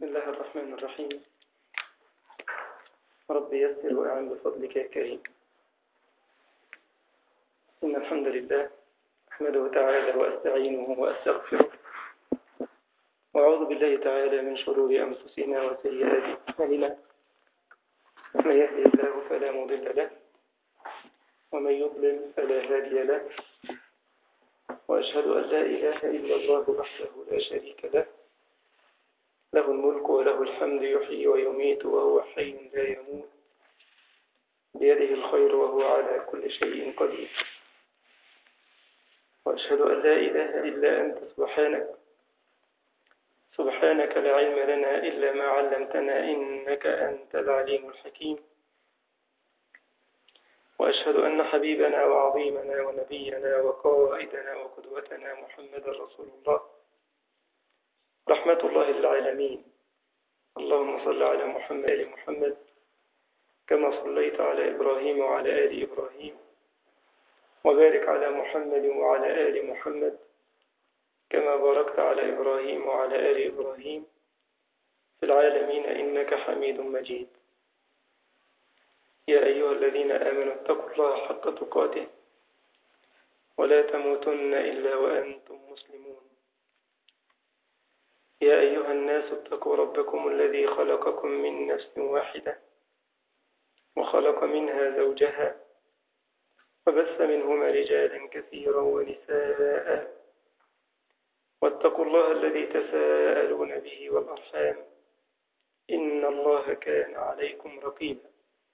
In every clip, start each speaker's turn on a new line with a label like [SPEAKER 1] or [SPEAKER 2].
[SPEAKER 1] الله الرحمن الرحيم رب يسر وأعن بفضلك يا كريم إن الحمد لله أحمده تعالى وأستعينه وأستغفره وأعوذ بالله تعالى من شرور أنفسنا وسيئات أعمالنا من يهدي الله فلا مضل له ومن يضلل فلا هادي له وأشهد أن لا إله إلا الله وحده لا شريك له له الملك وله الحمد يحيي ويميت وهو حي لا يموت بيده الخير وهو على كل شيء قدير وأشهد أن لا إله إلا أنت سبحانك سبحانك لا علم لنا إلا ما علمتنا إنك أنت العليم الحكيم وأشهد أن حبيبنا وعظيمنا ونبينا وقائدنا وقدوتنا محمد رسول الله رحمة الله للعالمين اللهم صل على محمد آل محمد كما صليت على إبراهيم وعلى آل إبراهيم وبارك على محمد وعلى آل محمد كما باركت على إبراهيم وعلى آل إبراهيم في العالمين إنك حميد مجيد يا أيها الذين آمنوا اتقوا الله حق تقاته ولا تموتن إلا وأنتم مسلمون يا أيها الناس اتقوا ربكم الذي خلقكم من نفس واحدة وخلق منها زوجها وبث منهما رجالا كثيرا ونساء واتقوا الله الذي تساءلون به والأرحام إن الله كان عليكم رقيبا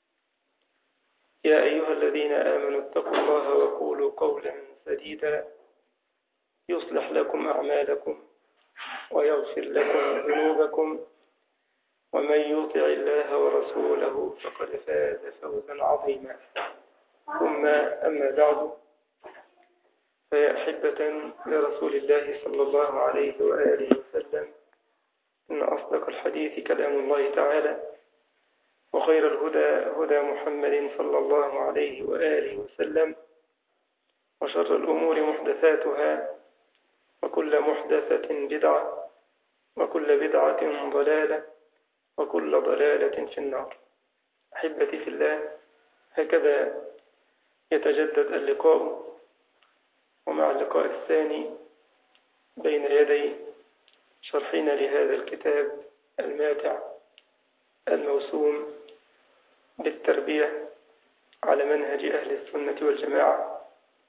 [SPEAKER 1] يا أيها الذين آمنوا اتقوا الله وقولوا قولا سديدا يصلح لكم أعمالكم ويغفر لكم ذنوبكم ومن يطع الله ورسوله فقد فاز فوزا عظيما ثم أما بعد فيا أحبة لرسول الله صلى الله عليه وآله وسلم إن أصدق الحديث كلام الله تعالى وخير الهدى هدى محمد صلى الله عليه وآله وسلم وشر الأمور محدثاتها وكل محدثة بدعة وكل بدعة ضلالة وكل ضلالة في النار أحبتي في الله هكذا يتجدد اللقاء ومع اللقاء الثاني بين يدي شرحنا لهذا الكتاب الماتع الموسوم بالتربية على منهج أهل السنة والجماعة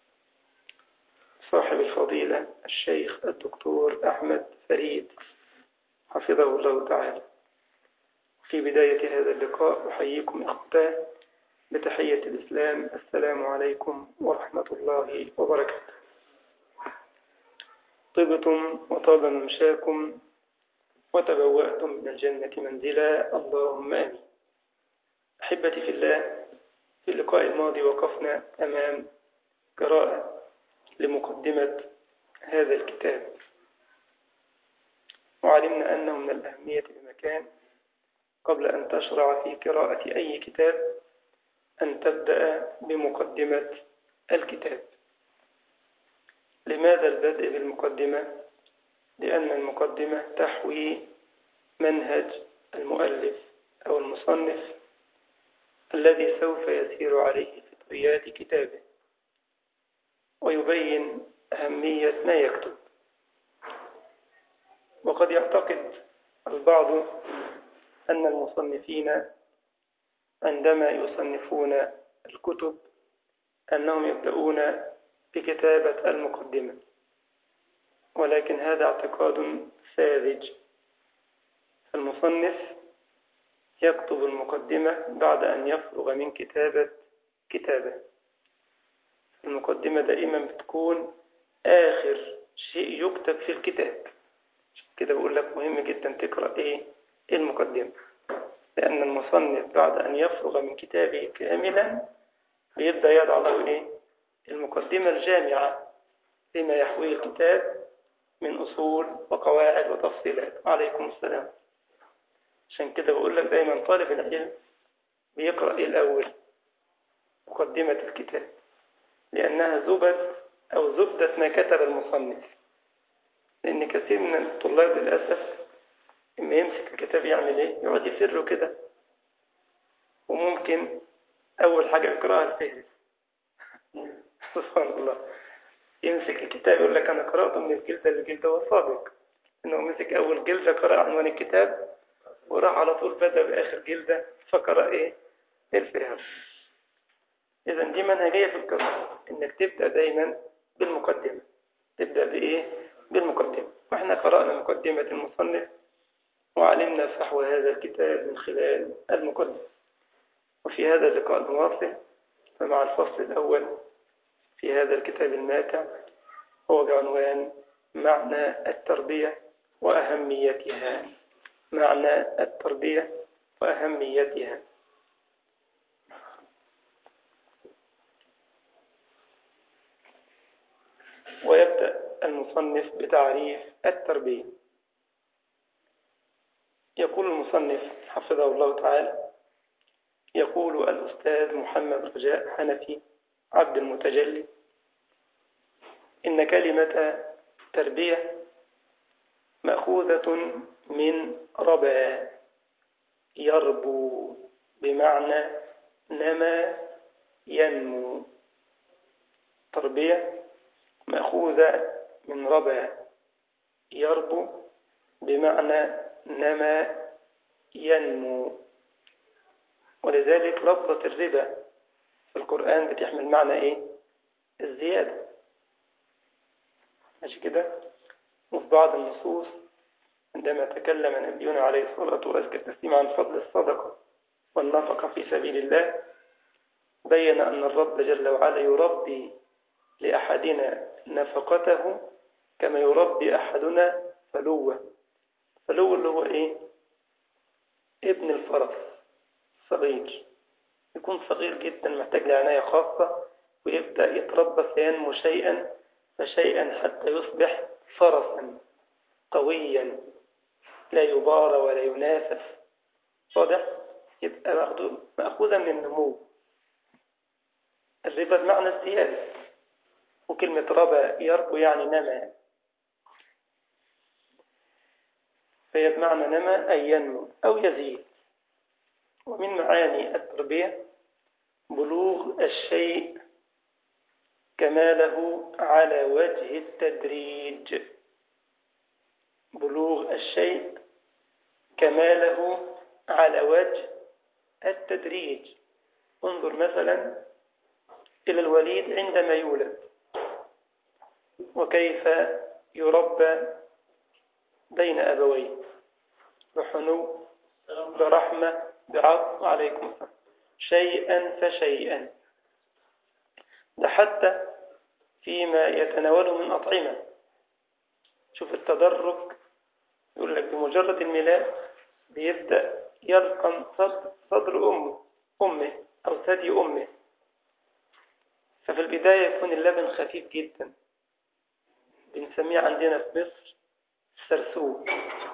[SPEAKER 1] صاحب الفضيلة الشيخ الدكتور أحمد فريد حفظه الله تعالى في بداية هذا اللقاء أحييكم إخوتاه بتحية الإسلام السلام عليكم ورحمة الله وبركاته طبتم وطاب ممشاكم وتبوأتم من الجنة منزلا اللهم آمين أحبتي في الله في اللقاء الماضي وقفنا أمام قراءة لمقدمة هذا الكتاب وعلمنا أنه من الأهمية بمكان قبل أن تشرع في قراءة أي كتاب أن تبدأ بمقدمة الكتاب لماذا البدء بالمقدمة؟ لأن المقدمة تحوي منهج المؤلف أو المصنف الذي سوف يسير عليه في طيات كتابه ويبين أهمية ما يكتب وقد يعتقد البعض أن المصنفين عندما يصنفون الكتب أنهم يبدأون بكتابة المقدمة ولكن هذا اعتقاد ساذج المصنف يكتب المقدمة بعد أن يفرغ من كتابة كتابه المقدمة دائما بتكون آخر شيء يكتب في الكتاب كده بقول لك مهم جدا تقرأ إيه المقدمة لأن المصنف بعد أن يفرغ من كتابه كاملا بيبدأ يضع له إيه المقدمة الجامعة لما يحويه الكتاب من أصول وقواعد وتفصيلات عليكم السلام عشان كده بقول لك دايما طالب العلم بيقرأ إيه الأول مقدمة الكتاب لأنها زبد أو زبدة ما كتب المصنف لأن كثير من الطلاب للأسف إما يمسك الكتاب يعمل إيه يقعد يفره كده وممكن أول حاجة يقرأها الفهرس سبحان الله يمسك الكتاب يقول لك أنا قرأته من الجلدة للجلدة والصادق إنه مسك أول جلدة قرأ عنوان الكتاب وراح على طول بدأ بآخر جلدة فقرأ إيه الفهرس إذا دي منهجية في القراءة إنك تبدأ دايما بالمقدمة تبدأ بإيه بالمقدمة وإحنا قرأنا مقدمة المصنف وعلمنا فحوى هذا الكتاب من خلال المقدمة وفي هذا اللقاء المواصل فمع الفصل الأول في هذا الكتاب الماتع هو بعنوان معنى التربية وأهميتها معنى التربية وأهميتها ويبدأ المصنف بتعريف التربية يقول المصنف حفظه الله تعالى يقول الأستاذ محمد رجاء حنفي عبد المتجلي إن كلمة تربية مأخوذة من ربا يربو بمعنى نما ينمو تربية مأخوذة من ربا يربو بمعنى نما ينمو ولذلك لفظة الربا في القرآن بتحمل معنى ايه الزيادة ماشي كده وفي بعض النصوص عندما تكلم نبينا عليه الصلاة والسلام عن فضل الصدقة والنفقة في سبيل الله بين أن الرب جل وعلا يربي لأحدنا نفقته كما يربي أحدنا فلوه فلو اللي هو إيه ابن الفرس صغير يكون صغير جدا محتاج لعناية خاصة ويبدأ يتربى فينمو شيئا فشيئا حتى يصبح فرسا قويا لا يبارى ولا ينافس واضح يبقى مأخوذة من النمو الربا بمعنى الزيادة وكلمة ربا يربو يعني نما فهي بمعنى نما أي ينمو أو يزيد ومن معاني التربية بلوغ الشيء كماله على وجه التدريج بلوغ الشيء كماله على وجه التدريج انظر مثلا إلى الوليد عندما يولد وكيف يربى بين أبويه بحنو برحمة بعطف عليكم شيئا فشيئا ده حتى فيما يتناوله من أطعمة شوف التدرج يقول لك بمجرد الميلاد بيبدأ يلقن صدر, صدر أمه أمه أو ثدي أمه ففي البداية يكون اللبن خفيف جدا بنسميه عندنا في مصر سرسوب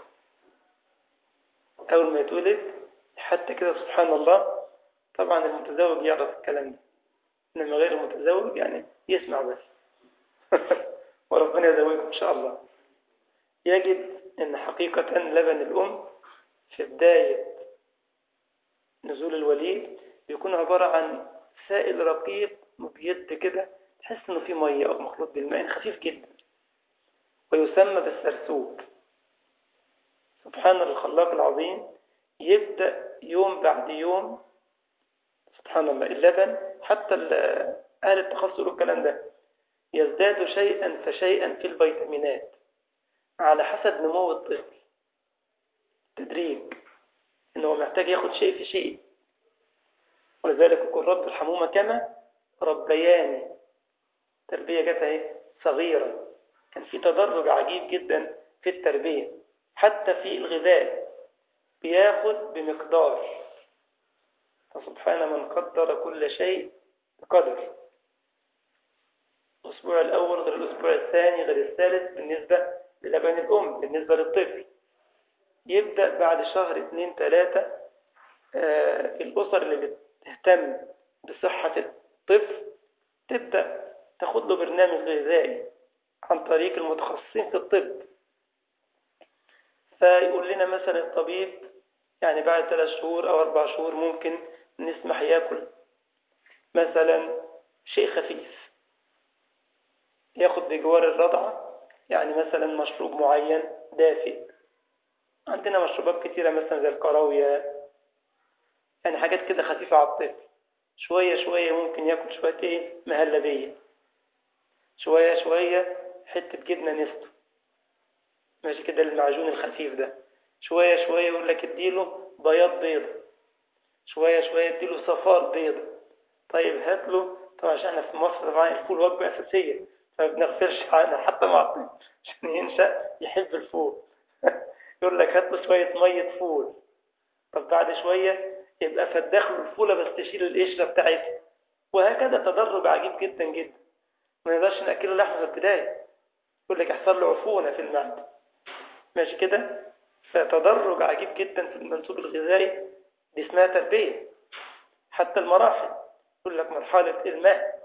[SPEAKER 1] أول ما يتولد حتى كده سبحان الله طبعا المتزوج يعرف الكلام ده إنما غير المتزوج يعني يسمع بس وربنا يزوجه إن شاء الله يجد أن حقيقة لبن الأم في بداية نزول الوليد بيكون عبارة عن سائل رقيق مبيض كده تحس إنه فيه مية أو مخلوط بالماء خفيف جدا ويسمى بالسرسوب سبحان الخلاق العظيم يبدأ يوم بعد يوم سبحان الله اللبن حتى أهل التخصص الكلام ده يزداد شيئا فشيئا في الفيتامينات على حسب نمو الطفل تدريج انه محتاج ياخد شيء في شيء ولذلك يقول رب الحمومة كما ربياني تربية جت اهي صغيرة كان في تدرج عجيب جدا في التربية حتى في الغذاء بياخد بمقدار فسبحان من قدر كل شيء بقدر الأسبوع الأول غير الأسبوع الثاني غير الثالث بالنسبة للبن الأم بالنسبة للطفل يبدأ بعد شهر اثنين ثلاثة آه الأسر اللي بتهتم بصحة الطفل تبدأ تاخد له برنامج غذائي عن طريق المتخصصين في الطب فيقول لنا مثلا الطبيب يعني بعد ثلاث شهور أو أربع شهور ممكن نسمح ياكل مثلا شيء خفيف ياخد بجوار الرضعة يعني مثلا مشروب معين دافئ عندنا مشروبات كتيرة مثلا زي الكراوية يعني حاجات كده خفيفة على الطفل شوية شوية ممكن ياكل شوية ايه مهلبية شوية شوية حتة جبنة نستو ماشي كده المعجون الخفيف ده شوية شوية يقول لك اديله بياض بيضة شوية شوية اديله صفار بيضة طيب هات له طبعا عشان احنا في مصر طبعا الفول وجبة أساسية فما بنغفلش عنها حتى مع الطفل عشان ينشأ يحب الفول يقول لك هات له شوية مية فول طب بعد شوية يبقى فداخ له الفولة بس تشيل القشرة بتاعتها وهكذا تدرج عجيب جدا جدا ما نقدرش ناكله لحمه في البدايه يقول لك يحصل له عفونه في المعده ماشي كده فتدرج عجيب جدا في المنسوب الغذائي دي اسمها تربيه حتى المراحل يقول لك مرحله الماء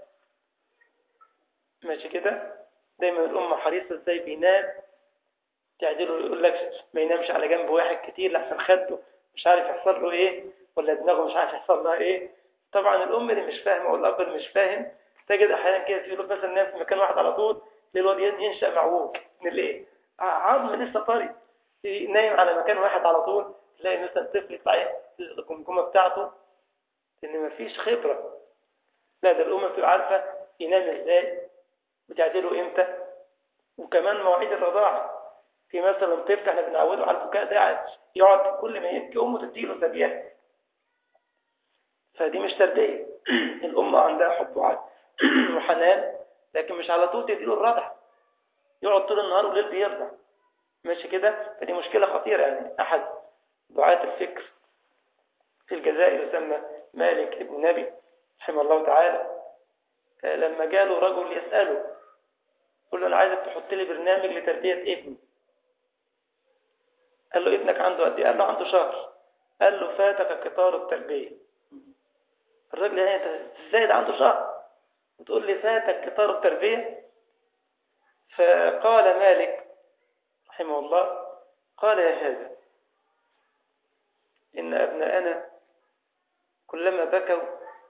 [SPEAKER 1] ماشي كده دايما الام حريصه ازاي بينام تعدله يقول لك ما ينامش على جنب واحد كتير لحسن خده مش عارف يحصل له ايه ولا دماغه مش عارف يحصل لها ايه طبعا الام اللي مش فاهمه والاب اللي مش فاهم تجد احيانا كده في ولاد مثلا نام في مكان واحد على طول الواد ينشا معوج من الايه عظم لسه طري نايم على مكان واحد على طول تلاقي مثلا طفل يطلع الجمجمه بتاعته ان مفيش خبره لا ده الام بتبقى عارفه ينام ازاي بتعدله امتى وكمان مواعيد الرضاعه في مثلا طفل احنا بنعوده على البكاء ده يقعد كل ما يبكي امه تديله ثديان فدي مش تربيه الام عندها حب وعد وحنان لكن مش على طول تديله الرضع يقعد طول النهار والليل بيرضع ماشي كده فدي مشكلة خطيرة يعني أحد دعاة الفكر في الجزائر يسمى مالك ابن نبي رحمه الله تعالى لما جاله رجل يسأله قال له أنا عايزك تحط لي برنامج لتربية ابني قال له ابنك عنده قد ايه؟ قال له عنده شهر قال له فاتك قطار التربية الراجل يعني انت ازاي ده عنده شهر وتقول لي فاتك قطار التربية فقال مالك رحمه الله قال يا هذا إن أبناءنا كلما بكوا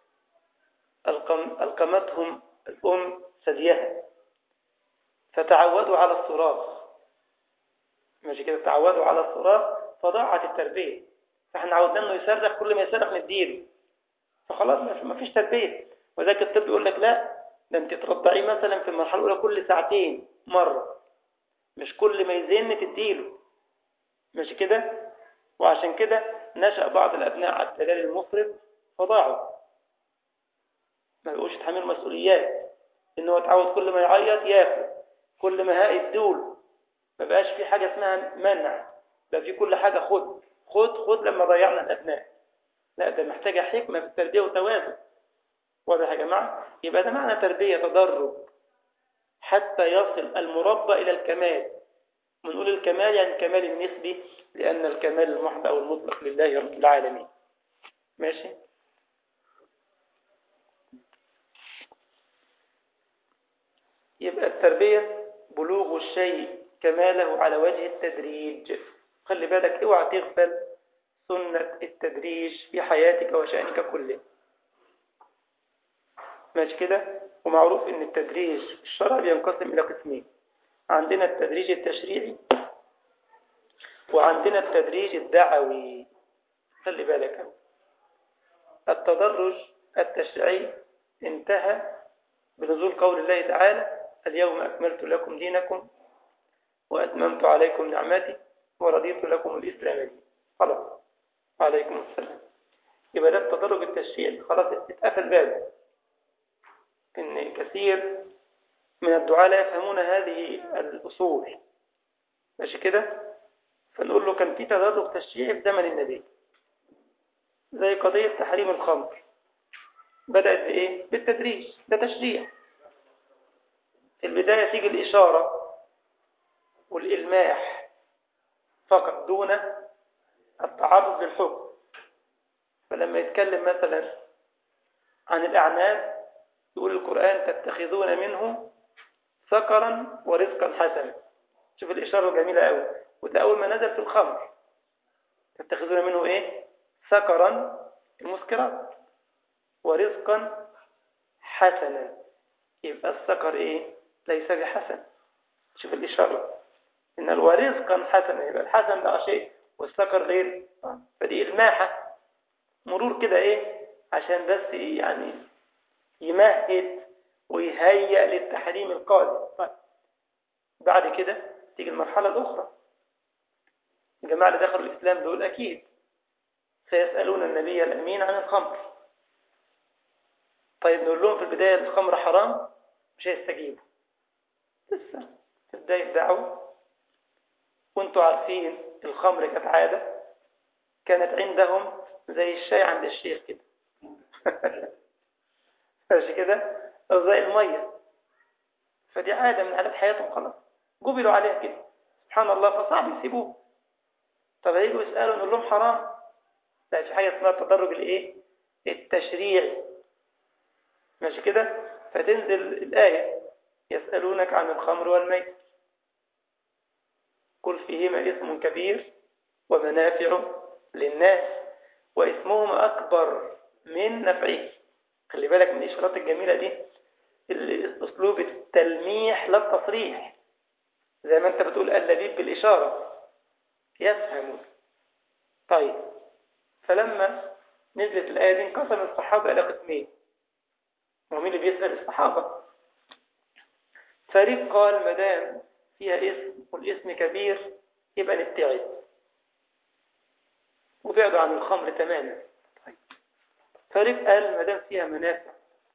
[SPEAKER 1] ألقم ألقمتهم الأم ثديها فتعودوا على الصراخ ماشي كده تعودوا على الصراخ فضاعت التربية فاحنا عودنا انه يصرخ كل ما يصرخ نديله فخلاص ما فيش تربية وذاك الطب يقول لك لا ده انت ترضعيه مثلا في المرحلة الأولى كل ساعتين مرة مش كل ما يزن تديله ماشي كده وعشان كده نشأ بعض الأبناء على الدلال المفرط فضاعوا ما بقوش يتحملوا مسؤوليات إن هو اتعود كل ما يعيط ياكل كل ما هاء الدول ما بقاش في حاجة اسمها منع بقى في كل حاجة خد خد خد لما ضيعنا الأبناء لا ده محتاجة حكمة في التربية وتوازن واضح يا جماعة يبقى ده معنى تربية تدرج حتى يصل المربى إلى الكمال ونقول الكمال يعني الكمال النسبي لأن الكمال المحض أو المطلق لله رب العالمين ماشي يبقى التربية بلوغ الشيء كماله على وجه التدريج خلي بالك اوعى تغفل سنة التدريج في حياتك وشأنك كله ماشي كده ومعروف ان التدريج الشرعي بينقسم الى قسمين عندنا التدريج التشريعي وعندنا التدريج الدعوي خلي بالك التدرج التشريعي انتهى بنزول قول الله تعالى اليوم أكملت لكم دينكم وأتممت عليكم نعمتي ورضيت لكم الإسلام دين خلاص عليكم السلام يبقى ده التدرج التشريعي خلاص اتقفل بابه إن كثير من الدعاء لا يفهمون هذه الأصول ماشي كده فنقول له كان في تدرج تشريعي في زمن النبي زي قضية تحريم الخمر بدأت بإيه؟ بالتدريج ده تشريع في البداية تيجي الإشارة والإلماح فقط دون التعرض للحكم فلما يتكلم مثلا عن الأعناب يقول القرآن تتخذون منه سكرا ورزقا حسنا شوف الإشارة جميلة قوي وده أول ما نزل في الخمر تتخذون منه إيه سكرا المسكرات ورزقا حسنا يبقى السكر إيه ليس بحسن شوف الإشارة إن الورزقا حسنا يبقى الحسن ده شيء والسكر غير فدي إلماحة مرور كده إيه عشان بس يعني يمهد ويهيئ للتحريم القادم طيب. بعد كده تيجي المرحلة الأخرى الجماعة اللي دخلوا الإسلام دول أكيد سيسألون النبي الأمين عن الخمر طيب نقول لهم في البداية الخمر حرام مش هيستجيبوا لسه في بداية الدعوة وانتوا عارفين الخمر كانت عادة كانت عندهم زي الشاي عند الشيخ كده ماشي كده أو زي المية فدي عادة من عادات حياتهم خلاص قبلوا عليها كده سبحان الله فصعب يسيبوه طب هيجوا يسألوا نقول لهم حرام لا في حاجة اسمها التدرج الايه التشريعي ماشي كده فتنزل الآية يسألونك عن الخمر والميت قل فيهما اسم كبير ومنافع للناس واسمهما أكبر من نفعه خلي بالك من الإشارات الجميلة دي أسلوب التلميح لا التصريح زي ما أنت بتقول اللبيب بالإشارة يفهم طيب فلما نزلت الآية دي انقسم الصحابة إلى قسمين ومين اللي بيسأل الصحابة فريق قال مدام فيها اسم والاسم كبير يبقى نبتعد وبعدوا عن الخمر تماما طيب. فريق قال مدام فيها منافع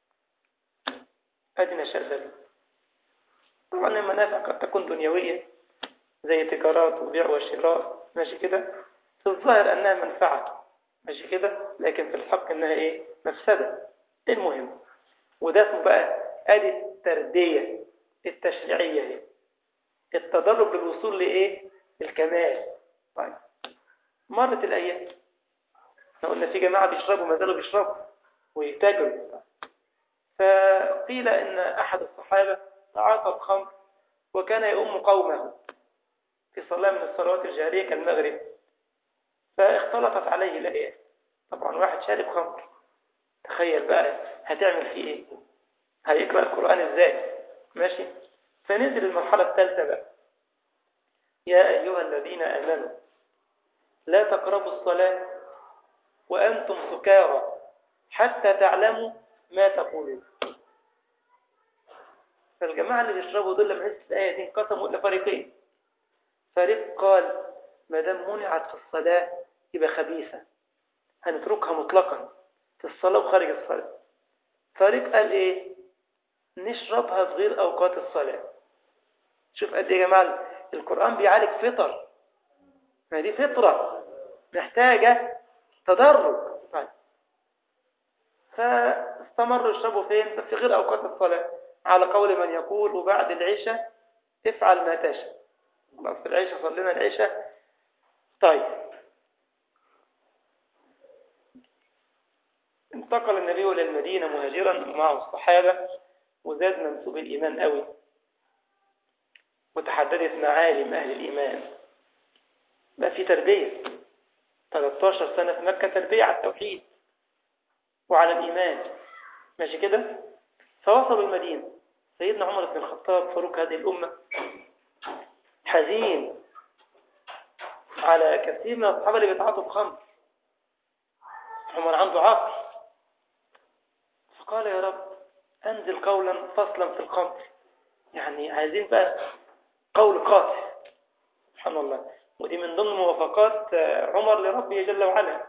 [SPEAKER 1] أدنى شغل طبعا المنافع قد تكون دنيوية زي تجارات وبيع وشراء ماشي كده في الظاهر أنها منفعة ماشي كده لكن في الحق أنها إيه مفسدة المهم وده اسمه بقى ادي التردية التشريعية دي التدرج للوصول لإيه الكمال طيب مرت الأيام احنا قلنا في جماعة بيشربوا ما زالوا بيشربوا ويتاجروا فقيل إن أحد الصحابة تعاطى الخمر وكان يؤم قومه في صلاة من الصلوات الجارية كالمغرب فاختلطت عليه الآيات طبعا واحد شارب خمر تخيل بقى هتعمل فيه ايه هيقرأ القرآن ازاي ماشي فنزل المرحلة الثالثة بقى يا أيها الذين آمنوا لا تقربوا الصلاة وأنتم سكارى حتى تعلموا ما تقولون فالجماعة اللي بيشربوا دول لما نزلت الآية دي انقسموا إلى فريقين فريق قال ما دام منعت في الصلاة يبقى خبيثة هنتركها مطلقا في الصلاة وخارج الصلاة فريق قال ايه نشربها في غير اوقات الصلاة شوف قد ايه يا جماعة القرآن بيعالج فطر ما دي فطرة محتاجة تدرج طيب. فاستمروا يشربوا فين في غير اوقات الصلاة على قول من يقول وبعد العشاء افعل ما تشاء في العشاء صلينا العشاء طيب انتقل النبي إلى المدينة مهاجرا معه الصحابة وزاد منسوب الإيمان قوي وتحددت معالم أهل الإيمان بقى في تربية 13 سنة في مكة تربية على التوحيد وعلى الإيمان ماشي كده فوصلوا المدينة سيدنا عمر بن الخطاب فاروق هذه الأمة حزين على كثير من الصحابة اللي بيتعاطوا الخمر عمر عنده عقل فقال يا رب أنزل قولا فصلا في الخمر يعني عايزين بقى قول قاطع سبحان الله ودي من ضمن موافقات عمر لربه جل وعلا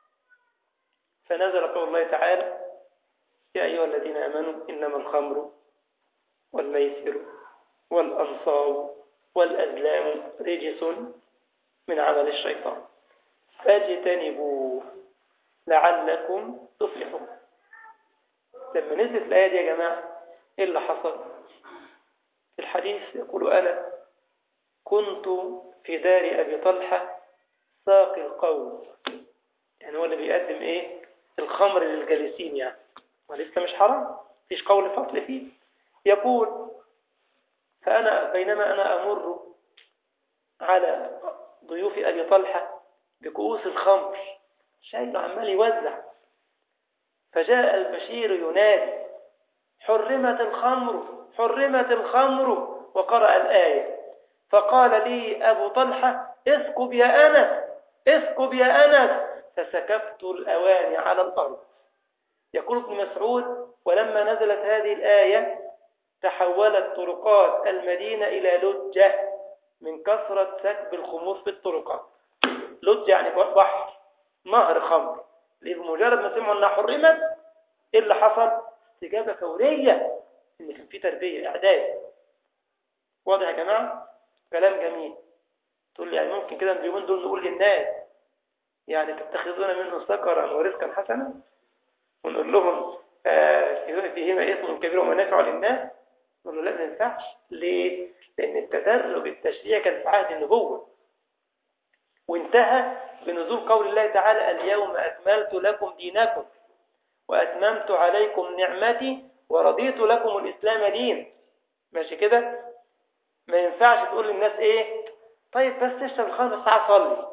[SPEAKER 1] فنزل قول الله تعالى يا أيها الذين آمنوا إنما الخمر والميسر والأنصاب والأزلام رجس من عمل الشيطان فاجتنبوه لعلكم تفلحون لما نزلت الآية دي يا جماعة إيه اللي حصل في الحديث يقول أنا كنت في دار أبي طلحة ساقي القوم يعني هو اللي بيقدم إيه الخمر للجالسين يعني ولسه مش حرام فيش قول فصل فيه يقول فأنا بينما أنا أمر على ضيوف أبي طلحة بكؤوس الخمر شايله عمال يوزع فجاء البشير ينادي حرمت الخمر حرمت الخمر وقرأ الآية فقال لي أبو طلحة اسكب يا أنس اسكب يا أنس فسكبت الأواني على الأرض يقول ابن مسعود ولما نزلت هذه الآية تحولت طرقات المدينة إلى لجة من كثرة سكب الخمور في الطرقات لجة يعني بحر نهر خمر بمجرد ما سمعوا انها حرمت ايه اللي حصل استجابه فوريه ان كان في تربيه اعداد واضح يا جماعه كلام جميل تقول لي يعني ممكن كده اليومين دول نقول للناس يعني تتخذون منه سكرا ورزقا حسنا ونقول لهم آه فيهما اسم كبير ومنافع للناس نقول له لا ما ينفعش ليه لان التدرج التشريع كان في عهد النبوه وانتهى بنزول قول الله تعالى اليوم أكملت لكم دينكم وأتممت عليكم نعمتي ورضيت لكم الإسلام دين ماشي كده ما ينفعش تقول للناس ايه طيب بس تشرب الخمر ساعة صلي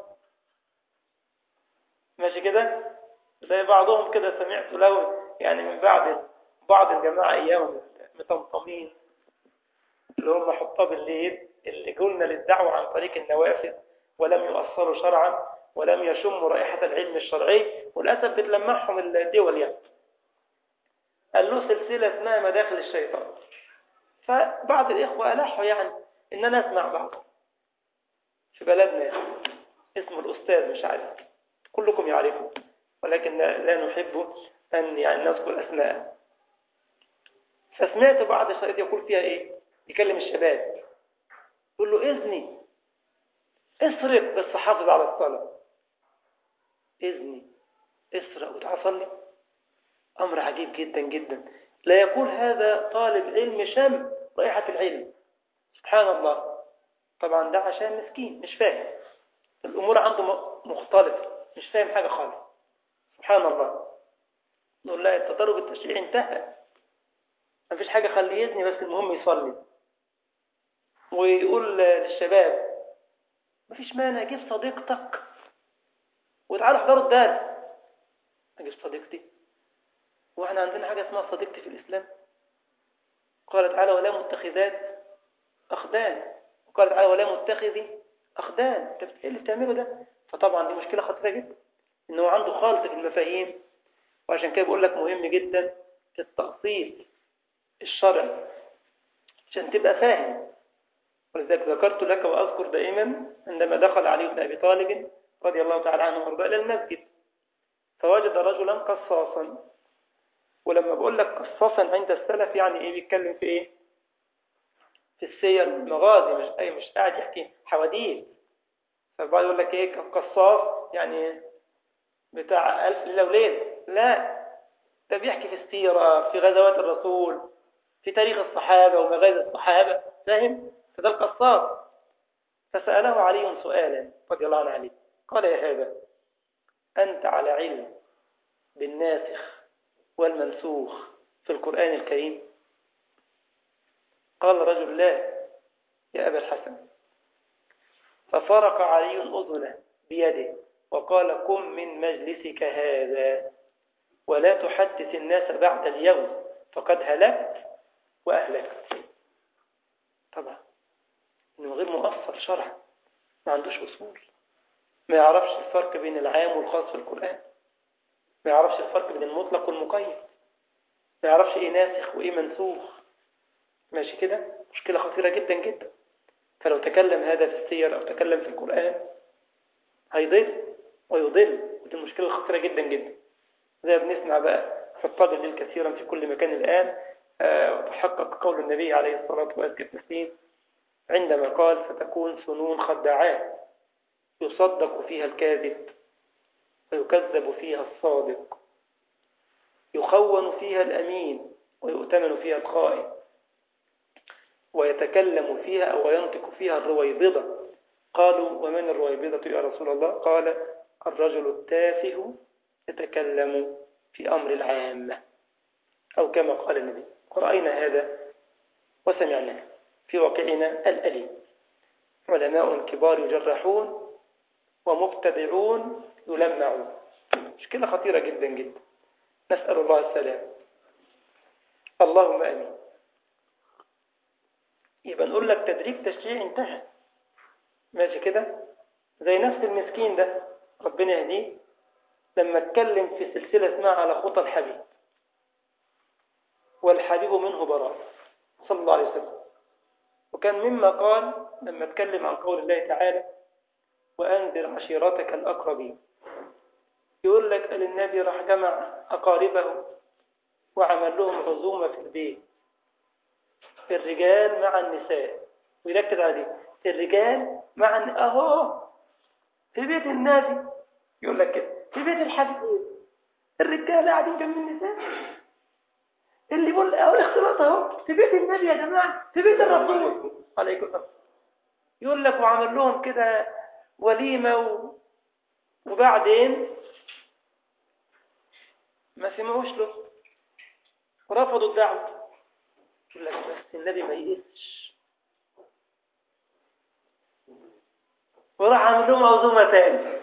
[SPEAKER 1] ماشي كده زي بعضهم كده سمعت له يعني من بعد بعض الجماعة ايام مطمطمين اللي هم حطاب الليل اللي قلنا للدعوة عن طريق النوافذ ولم يؤثروا شرعا ولم يشموا رائحة العلم الشرعي وللأسف بتلمحهم الدول يعني قال له سلسلة اسمها مداخل الشيطان فبعض الإخوة ألحوا يعني إن أنا أسمع بعض في بلدنا اسمه الأستاذ مش عارف كلكم يعرفه ولكن لا نحب أن يعني نذكر أسماء فسمعت بعض الشرائط يقول فيها إيه يكلم الشباب يقول له إذني اسرق بس حافظ على الصلاة إذني اسرق وتعال صلي أمر عجيب جدا جدا لا يقول هذا طالب علم شم رائحة العلم سبحان الله طبعا ده عشان مسكين مش فاهم الأمور عنده مختلفة مش فاهم حاجة خالص سبحان الله نقول لا التدرج التشريعي انتهى ما فيش حاجة خليه يزني بس المهم يصلي ويقول للشباب ما فيش مانع جيب صديقتك وتعالوا احضروا الدرس اجيب صديقتي واحنا عندنا حاجة اسمها صديقتي في الإسلام قال تعالى ولا متخذات أخدان وقال تعالى ولا متخذي أخدان انت ايه اللي بتعمله ده فطبعا دي مشكلة خطيرة جدا ان هو عنده خالط في المفاهيم وعشان كده بقول لك مهم جدا التأصيل الشرعي عشان تبقى فاهم ولذلك ذكرت لك وأذكر دائما عندما دخل علي بن أبي طالب رضي الله تعالى عنه وارضاه إلى المسجد فوجد رجلا قصاصا ولما بقول لك قصاصا عند السلف يعني ايه بيتكلم في ايه في السير المغازي مش اي مش قاعد يحكي حواديت فالبعض يقول لك ايه قصاص يعني بتاع ألف ليلة وليلة لا ده بيحكي في السيرة في غزوات الرسول في تاريخ الصحابة ومغازي الصحابة فاهم فده القصاص فسأله علي سؤالا رضي الله عنه عليه قال يا هذا أنت على علم بالناسخ والمنسوخ في القرآن الكريم قال الرجل لا يا أبا الحسن ففرق علي أذنه بيده وقال قم من مجلسك هذا ولا تحدث الناس بعد اليوم فقد هلكت وأهلكت طبعا إنه غير مؤثر شرعا ما عندوش أصول ما يعرفش الفرق بين العام والخاص في القرآن ما يعرفش الفرق بين المطلق والمقيد ما يعرفش ايه ناسخ وايه منسوخ ماشي كده مشكلة خطيرة جدا جدا فلو تكلم هذا في السير او تكلم في القرآن هيضل ويضل ودي المشكلة الخطيرة جدا جدا زي بنسمع بقى حطاب الليل كثيرا في كل مكان الآن أه وتحقق قول النبي عليه الصلاة والسلام عندما قال ستكون سنون خداعات يصدق فيها الكاذب ويكذب فيها الصادق يخون فيها الأمين ويؤتمن فيها الخائن ويتكلم فيها أو ينطق فيها الرويبضة قالوا ومن الرويبضة يا رسول الله قال الرجل التافه يتكلم في أمر العامة أو كما قال النبي ورأينا هذا وسمعناه في واقعنا الأليم علماء كبار يجرحون ومبتدعون يلمعون مشكلة خطيرة جدا جدا نسأل الله السلام اللهم أمين يبقى نقول لك تدريب تشريع انتهى ماشي كده زي نفس المسكين ده ربنا يهديه لما اتكلم في سلسلة اسمها على خطى الحبيب والحبيب منه براء صلى الله عليه وسلم وكان مما قال لما اتكلم عن قول الله تعالى وأنذر عشيرتك الأقربين يقول لك قال النبي راح جمع أقاربه وعمل لهم عزومة في البيت الرجال مع النساء ويركز على دي الرجال مع الن... أهو في بيت النبي يقول لك كده في بيت الحبيب الرجال قاعدين جنب النساء اللي يقول اهو الاختلاط اهو في بيت النبي يا جماعه في بيت الرسول عليكم السلام يقول لك وعمل لهم كده وليمه و... وبعدين ما سمعوش له رفضوا الدعوه يقول لك بس النبي ما يقسش وراح عامل لهم عزومه تاني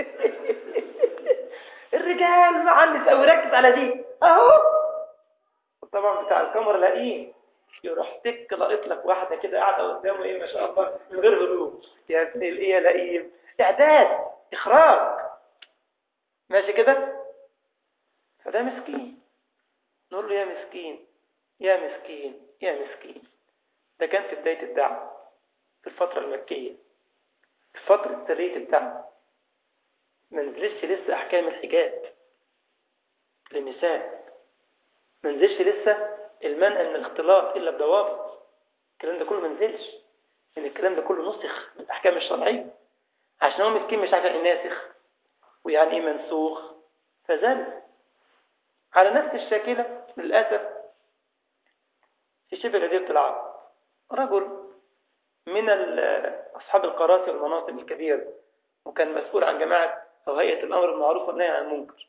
[SPEAKER 1] الرجال مع النساء ويركز على دي اهو طبعا بتاع الكاميرا لاقيه يروح تك لقيت لك واحده كده قاعده قدامه ايه ما شاء الله من غير هدوء يا ابن الايه يا لئيم اعداد اخراج ماشي كده فده مسكين نقول له يا مسكين يا مسكين يا مسكين ده كان في بدايه الدعوه في الفتره المكيه في فتره تربيه الدعوه ما نزلش لسه احكام الحجاب للنساء ما نزلش لسه المنع من الاختلاط الا بضوابط الكلام ده كله ما نزلش ان الكلام ده كله نسخ من الاحكام الشرعيه عشان هو مسكين مش عارف يعني ايه ناسخ ويعني ايه منسوخ فزل على نفس الشاكله للاسف في شبه جزيره العرب رجل من اصحاب القراسي والمناصب الكبيره وكان مسؤول عن جماعه او هيئه الامر بالمعروف والنهي عن المنكر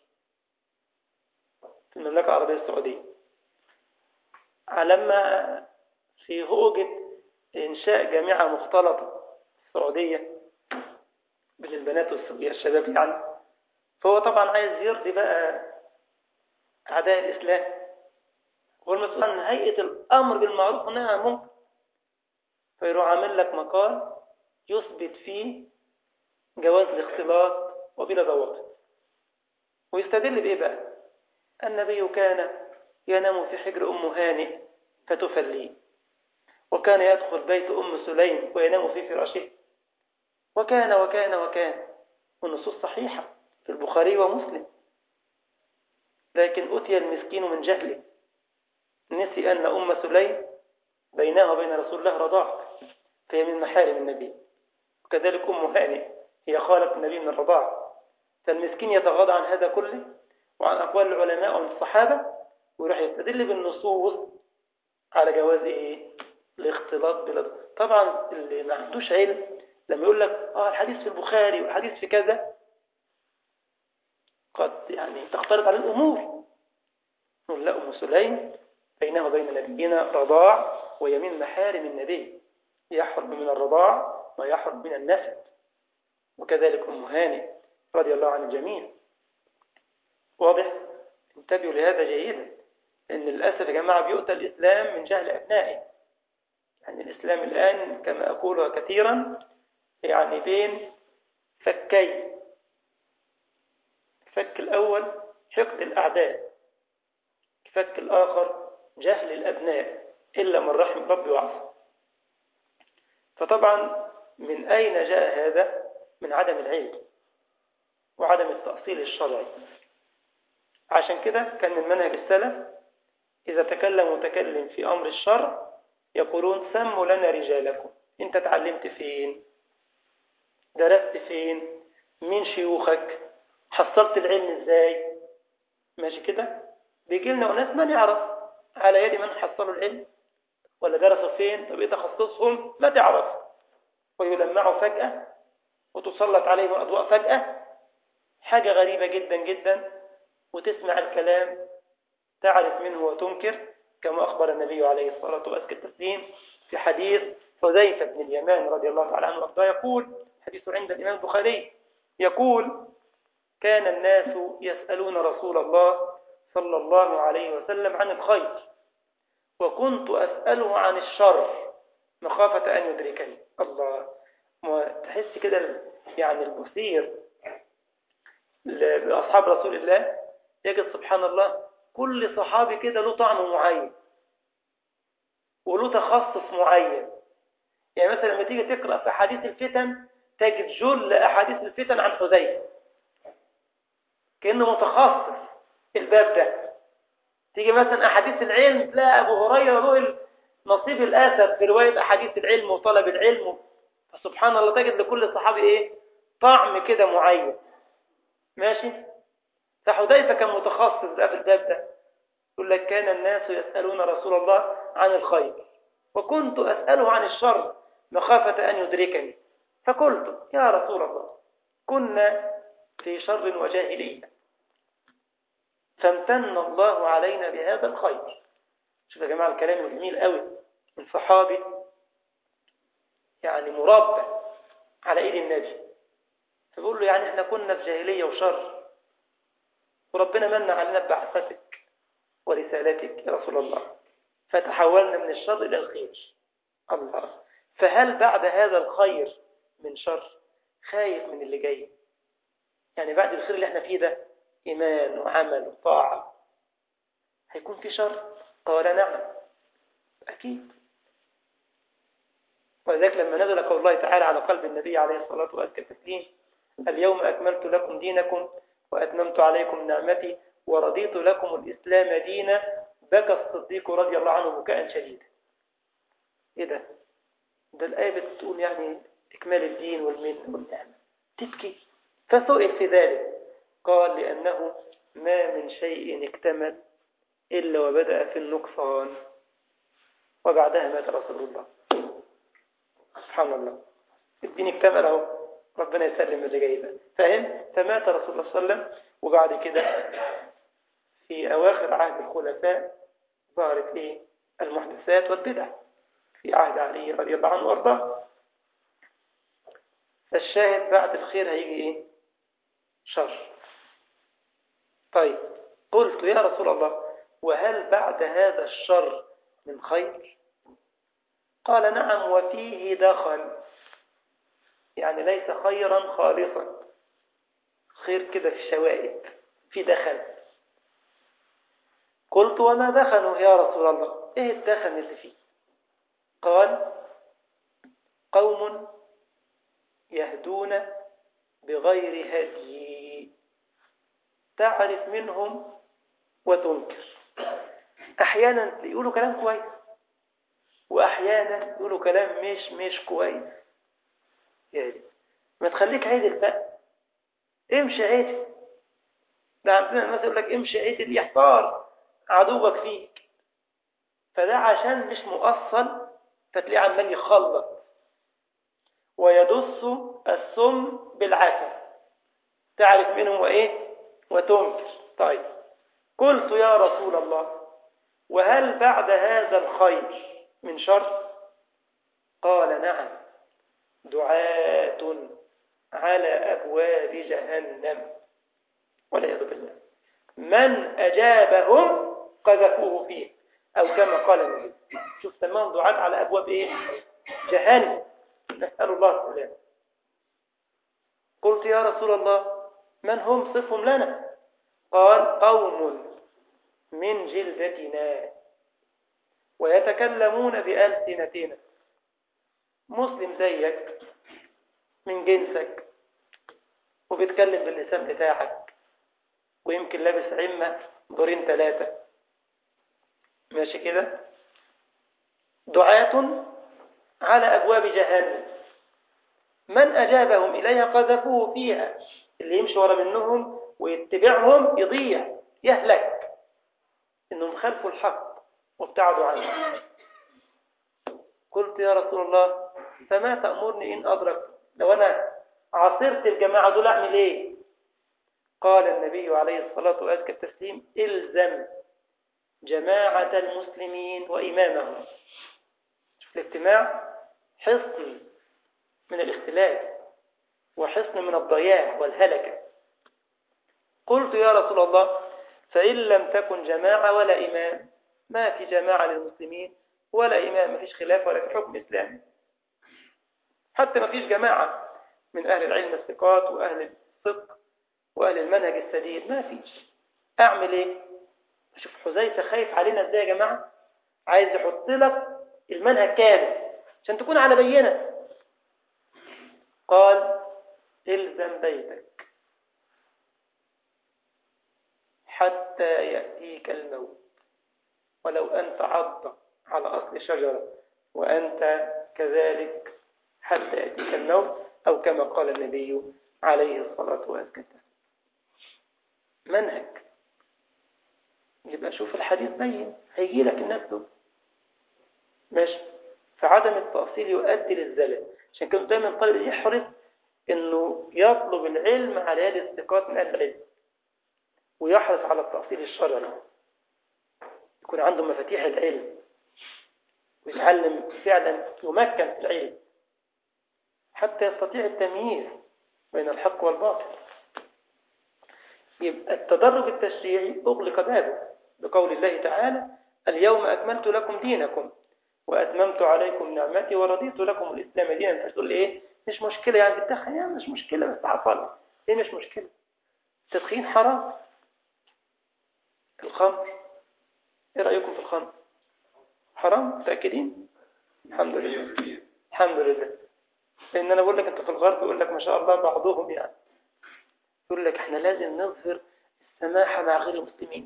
[SPEAKER 1] في المملكة العربية السعودية لما في هوجة إنشاء جامعة مختلطة السعودية بين البنات والشباب يعني فهو طبعا عايز يرضي بقى أعداء الإسلام هو المسؤول عن هيئة الأمر بالمعروف والنهي عن المنكر فيروح عامل لك مقال يثبت فيه جواز الاختلاط وبلا ضوابط ويستدل بإيه بقى؟ النبي كان ينام في حجر أم هانئ فتفليه وكان يدخل بيت أم سليم وينام في فراشه وكان وكان وكان والنصوص صحيحة في البخاري ومسلم لكن أتي المسكين من جهله نسي أن أم سليم بينها وبين رسول الله رضاعة فهي من محارم النبي وكذلك أم هانئ هي خالة النبي من الرضاعة فالمسكين يتغاضى عن هذا كله وعن أقوال العلماء ومن الصحابة ويروح يستدل بالنصوص على جواز إيه؟ الاختلاط بلا طبعا اللي ما عندوش علم لما يقول لك اه الحديث في البخاري والحديث في كذا قد يعني تختلط على الأمور نقول لا أم سليم بينه وبين نبينا رضاع ويمين محارم النبي يحرم من الرضاع ويحرم من النسب وكذلك أم هانئ رضي الله عن الجميع واضح انتبهوا لهذا جيدا ان للاسف يا جماعه بيؤتى الاسلام من جهل ابنائه يعني الاسلام الان كما اقولها كثيرا يعني بين فكي الفك الاول حقد الاعداء الفك الاخر جهل الابناء الا من رحم ربي وعصى فطبعا من اين جاء هذا من عدم العلم وعدم التاصيل الشرعي عشان كده كان من منهج السلف إذا تكلم متكلم في أمر الشرع يقولون سموا لنا رجالكم أنت تعلمت فين درست فين مين شيوخك حصلت العلم إزاي ماشي كده بيجي لنا أناس ما نعرف على يد من حصلوا العلم ولا درسوا فين طب إيه تخصصهم ما تعرف ويلمعوا فجأة وتسلط عليهم الأضواء فجأة حاجة غريبة جدا جدا وتسمع الكلام تعرف منه وتنكر كما أخبر النبي عليه الصلاة والسلام التسليم في حديث حذيفة بن اليمان رضي الله تعالى عنه وارضاه يقول حديث عند الإمام البخاري يقول كان الناس يسألون رسول الله صلى الله عليه وسلم عن الخير وكنت أسأله عن الشر مخافة أن يدركني الله تحس كده يعني المثير لأصحاب رسول الله يجد سبحان الله كل صحابي كده له طعم معين وله تخصص معين يعني مثلا لما تيجي تقرأ في أحاديث الفتن تجد جل أحاديث الفتن عن حذيفة كأنه متخصص الباب ده تيجي مثلا أحاديث العلم تلاقي أبو هريرة له نصيب الآثر في رواية أحاديث العلم وطلب العلم فسبحان الله تجد لكل صحابي إيه طعم كده معين ماشي فحذيفة كان متخصص بقى في الباب ده يقول لك كان الناس يسألون رسول الله عن الخير وكنت أسأله عن الشر مخافة أن يدركني فقلت يا رسول الله كنا في شر وجاهلية فامتن الله علينا بهذا الخير شوف يا جماعة الكلام الجميل قوي من صحابي يعني مربى على ايد النبي فبيقول له يعني احنا كنا في جاهلية وشر وربنا من علينا ببعثتك ورسالتك يا رسول الله فتحولنا من الشر إلى الخير الله فهل بعد هذا الخير من شر خايف من اللي جاي يعني بعد الخير اللي احنا فيه ده إيمان وعمل وطاعة هيكون في شر قال نعم أكيد ولذلك لما نزل قول الله تعالى على قلب النبي عليه الصلاة والتسليم اليوم أكملت لكم دينكم وأتممت عليكم نعمتي ورضيت لكم الإسلام دينا بكى الصديق رضي الله عنه بكاء شديدا إيه ده؟ ده الآية بتقول يعني إكمال الدين والمن والنعمة تبكي فسئل في ذلك قال لأنه ما من شيء اكتمل إلا وبدأ في النقصان وبعدها مات رسول الله سبحان الله الدين اكتمل اهو ربنا يسلم اللي جاي ده فاهم فمات رسول الله صلى الله عليه وسلم وبعد كده في أواخر عهد الخلفاء ظهرت ايه المحدثات والبدع في عهد علي رضي الله عنه وارضاه فالشاهد بعد الخير هيجي ايه شر طيب قلت يا رسول الله وهل بعد هذا الشر من خير قال نعم وفيه دخل يعني ليس خيرا خالصا خير كده في الشوائب في دخل قلت وما دخنوا يا رسول الله ايه الدخن اللي فيه قال قوم يهدون بغير هدي تعرف منهم وتنكر احيانا يقولوا كلام كويس واحيانا يقولوا كلام مش مش كويس يعني ما تخليك عدل بقى امشي عدل ده عندنا مثلا يقول لك امشي عدل يحتار عدوك فيك فده عشان مش مؤصل فتلاقيه عمال يخلط ويدس السم بالعسل تعرف منهم وايه وتنكر طيب قلت يا رسول الله وهل بعد هذا الخير من شر قال نعم دعاة على أبواب جهنم والعياذ بالله من أجابهم قذفوه فيه أو كما قال النبي شوف سماهم دعاة على أبواب إيه جهنم نسأل الله السلام قلت يا رسول الله من هم صفهم لنا قال قوم من جلدتنا ويتكلمون بألسنتنا مسلم زيك من جنسك وبيتكلم باللسان بتاعك ويمكن لابس عمة دورين ثلاثة ماشي كده دعاة على أبواب جهنم من أجابهم إليها قذفوه فيها اللي يمشي ورا منهم ويتبعهم يضيع يهلك إنهم خلفوا الحق وابتعدوا عنه قلت يا رسول الله فما تأمرني إن أدرك لو أنا عاصرت الجماعة دول أعمل إيه قال النبي عليه الصلاة وأزكى التسليم إلزم جماعة المسلمين وإمامهم شوف الاجتماع حصن من الاختلاف وحصن من الضياع والهلكة قلت يا رسول الله فإن لم تكن جماعة ولا إمام ما في جماعة للمسلمين ولا إمام ما فيش خلاف ولا في حكم إسلامي حتى ما فيش جماعة من أهل العلم الثقات وأهل الصدق وأهل المنهج السديد ما فيش أعمل إيه شوف حذيفة خايف علينا إزاي يا جماعة عايز يحط لك المنهج كامل عشان تكون على بينة قال الزم بيتك حتى يأتيك الموت ولو أن تعض على أصل شجرة وأنت كذلك حتى يأتيك الموت أو كما قال النبي عليه الصلاة والسلام منهج يبقى شوف الحديث بين هيجي لك الناس دول ماشي فعدم التأصيل يؤدي للزلل عشان كده دايما الطالب يحرص انه يطلب العلم على يد الثقات من اهل العلم ويحرص على التأصيل الشرعي يكون عنده مفاتيح العلم ويتعلم فعلا يمكن في العلم حتى يستطيع التمييز بين الحق والباطل يبقى التدرج التشريعي أغلق بابه بقول الله تعالى اليوم أكملت لكم دينكم وأتممت عليكم نعمتي ورضيت لكم الإسلام دينا فتقول إيه مش مشكلة يعني بتدخن يعني مش مشكلة بس حصل إيه مش مشكلة التدخين حرام الخمر إيه رأيكم في الخمر حرام متأكدين الحمد لله الحمد لله لأن أنا بقول لك أنت في الغرب يقول لك ما شاء الله بعضهم يعني يقول لك احنا لازم نظهر السماحة مع غير المسلمين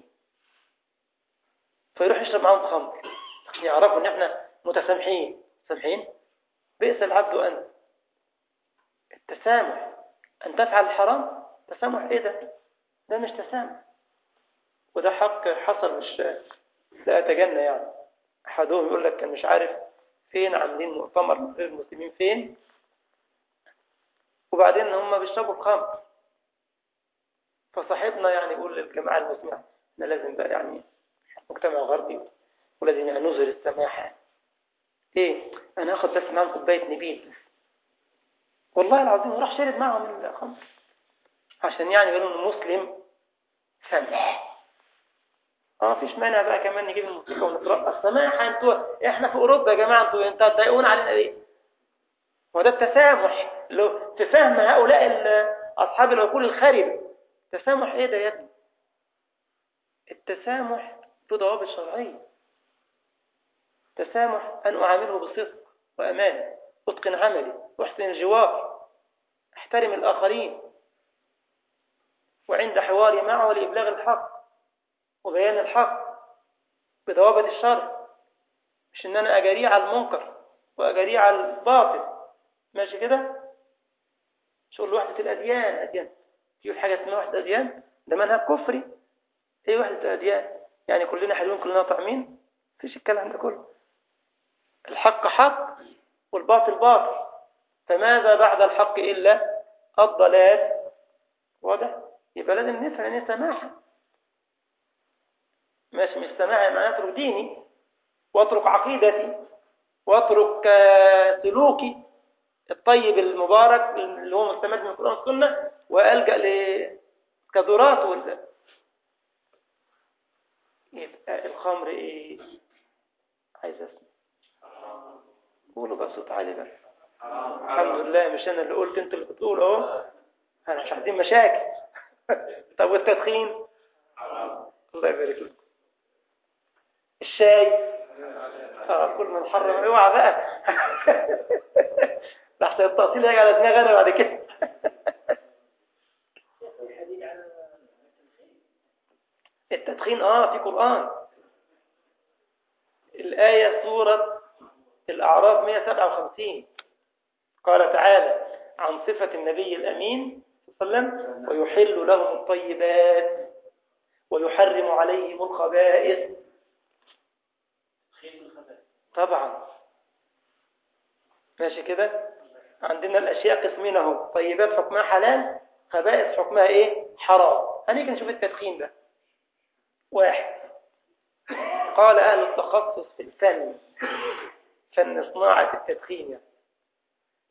[SPEAKER 1] فيروح يشرب معاهم خمر عشان يعرفوا ان احنا متسامحين سامحين بئس العبد أنت التسامح أن تفعل الحرام تسامح إيه ده ده مش تسامح وده حق حصل مش لا أتجنى يعني أحدهم يقول لك كان مش عارف فين عاملين مؤتمر من غير المسلمين فين وبعدين هم بيشربوا الخمر فصاحبنا يعني يقول للجماعة المسلمين احنا لازم بقى يعني مجتمع غربي ولازم يعني نظهر السماحة ايه انا هاخد بس معاهم كوباية نبيل والله العظيم وراح شرب معهم الخمر عشان يعني يقولوا انه مسلم سمح اه مفيش مانع بقى كمان نجيب الموسيقى ونترقص سماحة انتوا احنا في اوروبا يا جماعة انتوا انتوا هتضايقونا علينا ليه وده التسامح لو تفهم هؤلاء اصحاب العقول الخاربه تسامح ايه ده يا ابني التسامح له ضوابط شرعيه تسامح ان اعامله بصدق وامان اتقن عملي واحسن الجوار احترم الاخرين وعند حواري معه لابلاغ الحق وبيان الحق بضوابط الشرع مش ان انا اجريه على المنكر واجريه على الباطل ماشي كده شغل وحدة الأديان أديان في حاجة اسمها وحدة أديان ده منهج كفري ايه وحدة الأديان يعني كلنا حلوين كلنا طعمين مفيش الكلام ده كله الحق حق والباطل باطل فماذا بعد الحق إلا الضلال واضح يبقى لازم نفهم ان سماحة ماشي مش سماحة معناها اترك ديني واترك عقيدتي واترك سلوكي الطيب المبارك اللي هو مستمد من القرآن والسنة وألجأ لكذورات ولا يبقى الخمر ايه عايز اسمع قولوا بقى صوت عالي بقى الحمد لله مش انا اللي قلت انت اللي بتقول اهو احنا مش عايزين مشاكل طب والتدخين الله يبارك لكم الشاي اه كل من حرم اوعى بقى لحسن التأصيل هيجي على دماغي انا بعد كده التدخين اه في قرآن الآية سورة الأعراف 157 قال تعالى عن صفة النبي الأمين صلى الله عليه وسلم ويحل لهم الطيبات ويحرم عليهم الخبائث طبعا ماشي كده عندنا الأشياء قسمين اهو طيبات حكمها حلال خبائث حكمها ايه حرام هنيجي نشوف التدخين ده واحد قال أهل التخصص في الفن فن صناعة التدخين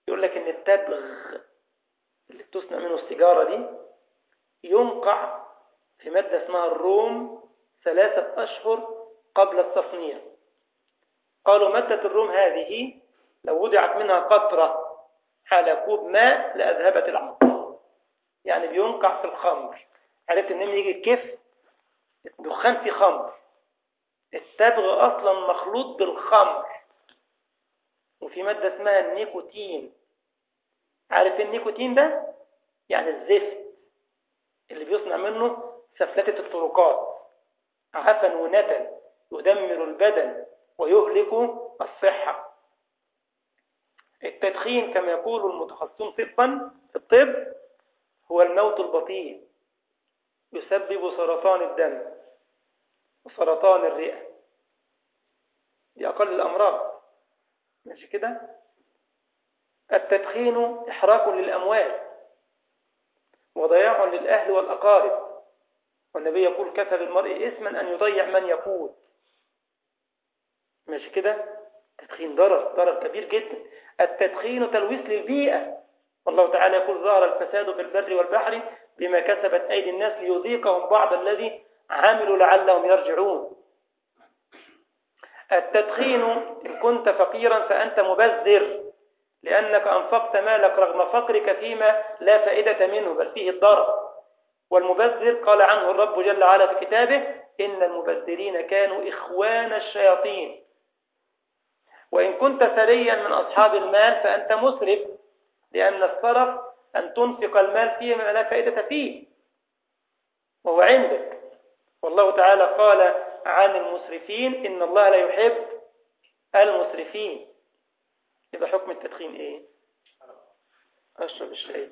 [SPEAKER 1] يقول لك ان التبغ اللي بتصنع منه السيجارة دي ينقع في مادة اسمها الروم ثلاثة أشهر قبل التصنيع قالوا مادة الروم هذه لو وضعت منها قطرة على كوب ماء لأذهبت العطر يعني بينقع في الخمر عرفت ان يجي الكيف دخان في خمر التبغ اصلا مخلوط بالخمر وفي مادة اسمها النيكوتين عارف النيكوتين ده يعني الزفت اللي بيصنع منه سفلتة الطرقات عفن ونتن يدمر البدن ويهلك الصحة التدخين كما يقول المتخصصون طبا في الطب هو الموت البطيء يسبب سرطان الدم وسرطان الرئة دي أقل الأمراض ماشي كده التدخين إحراق للأموال وضياع للأهل والأقارب والنبي يقول كفى بالمرء إثما أن يضيع من يقود ماشي كده التدخين ضرر ضرر كبير جدا التدخين تلويث للبيئة والله تعالى يقول ظهر الفساد في البر والبحر بما كسبت أيدي الناس ليذيقهم بعض الذي عملوا لعلهم يرجعون التدخين إن كنت فقيرا فأنت مبذر لأنك أنفقت مالك رغم فقرك فيما لا فائدة منه بل فيه الضرر والمبذر قال عنه الرب جل وعلا في كتابه إن المبذرين كانوا إخوان الشياطين وإن كنت ثريا من أصحاب المال فأنت مسرف لأن الصرف أن تنفق المال فيما لا فائدة فيه وهو عندك والله تعالى قال عن المسرفين إن الله لا يحب المسرفين يبقى حكم التدخين إيه أشرب الشاي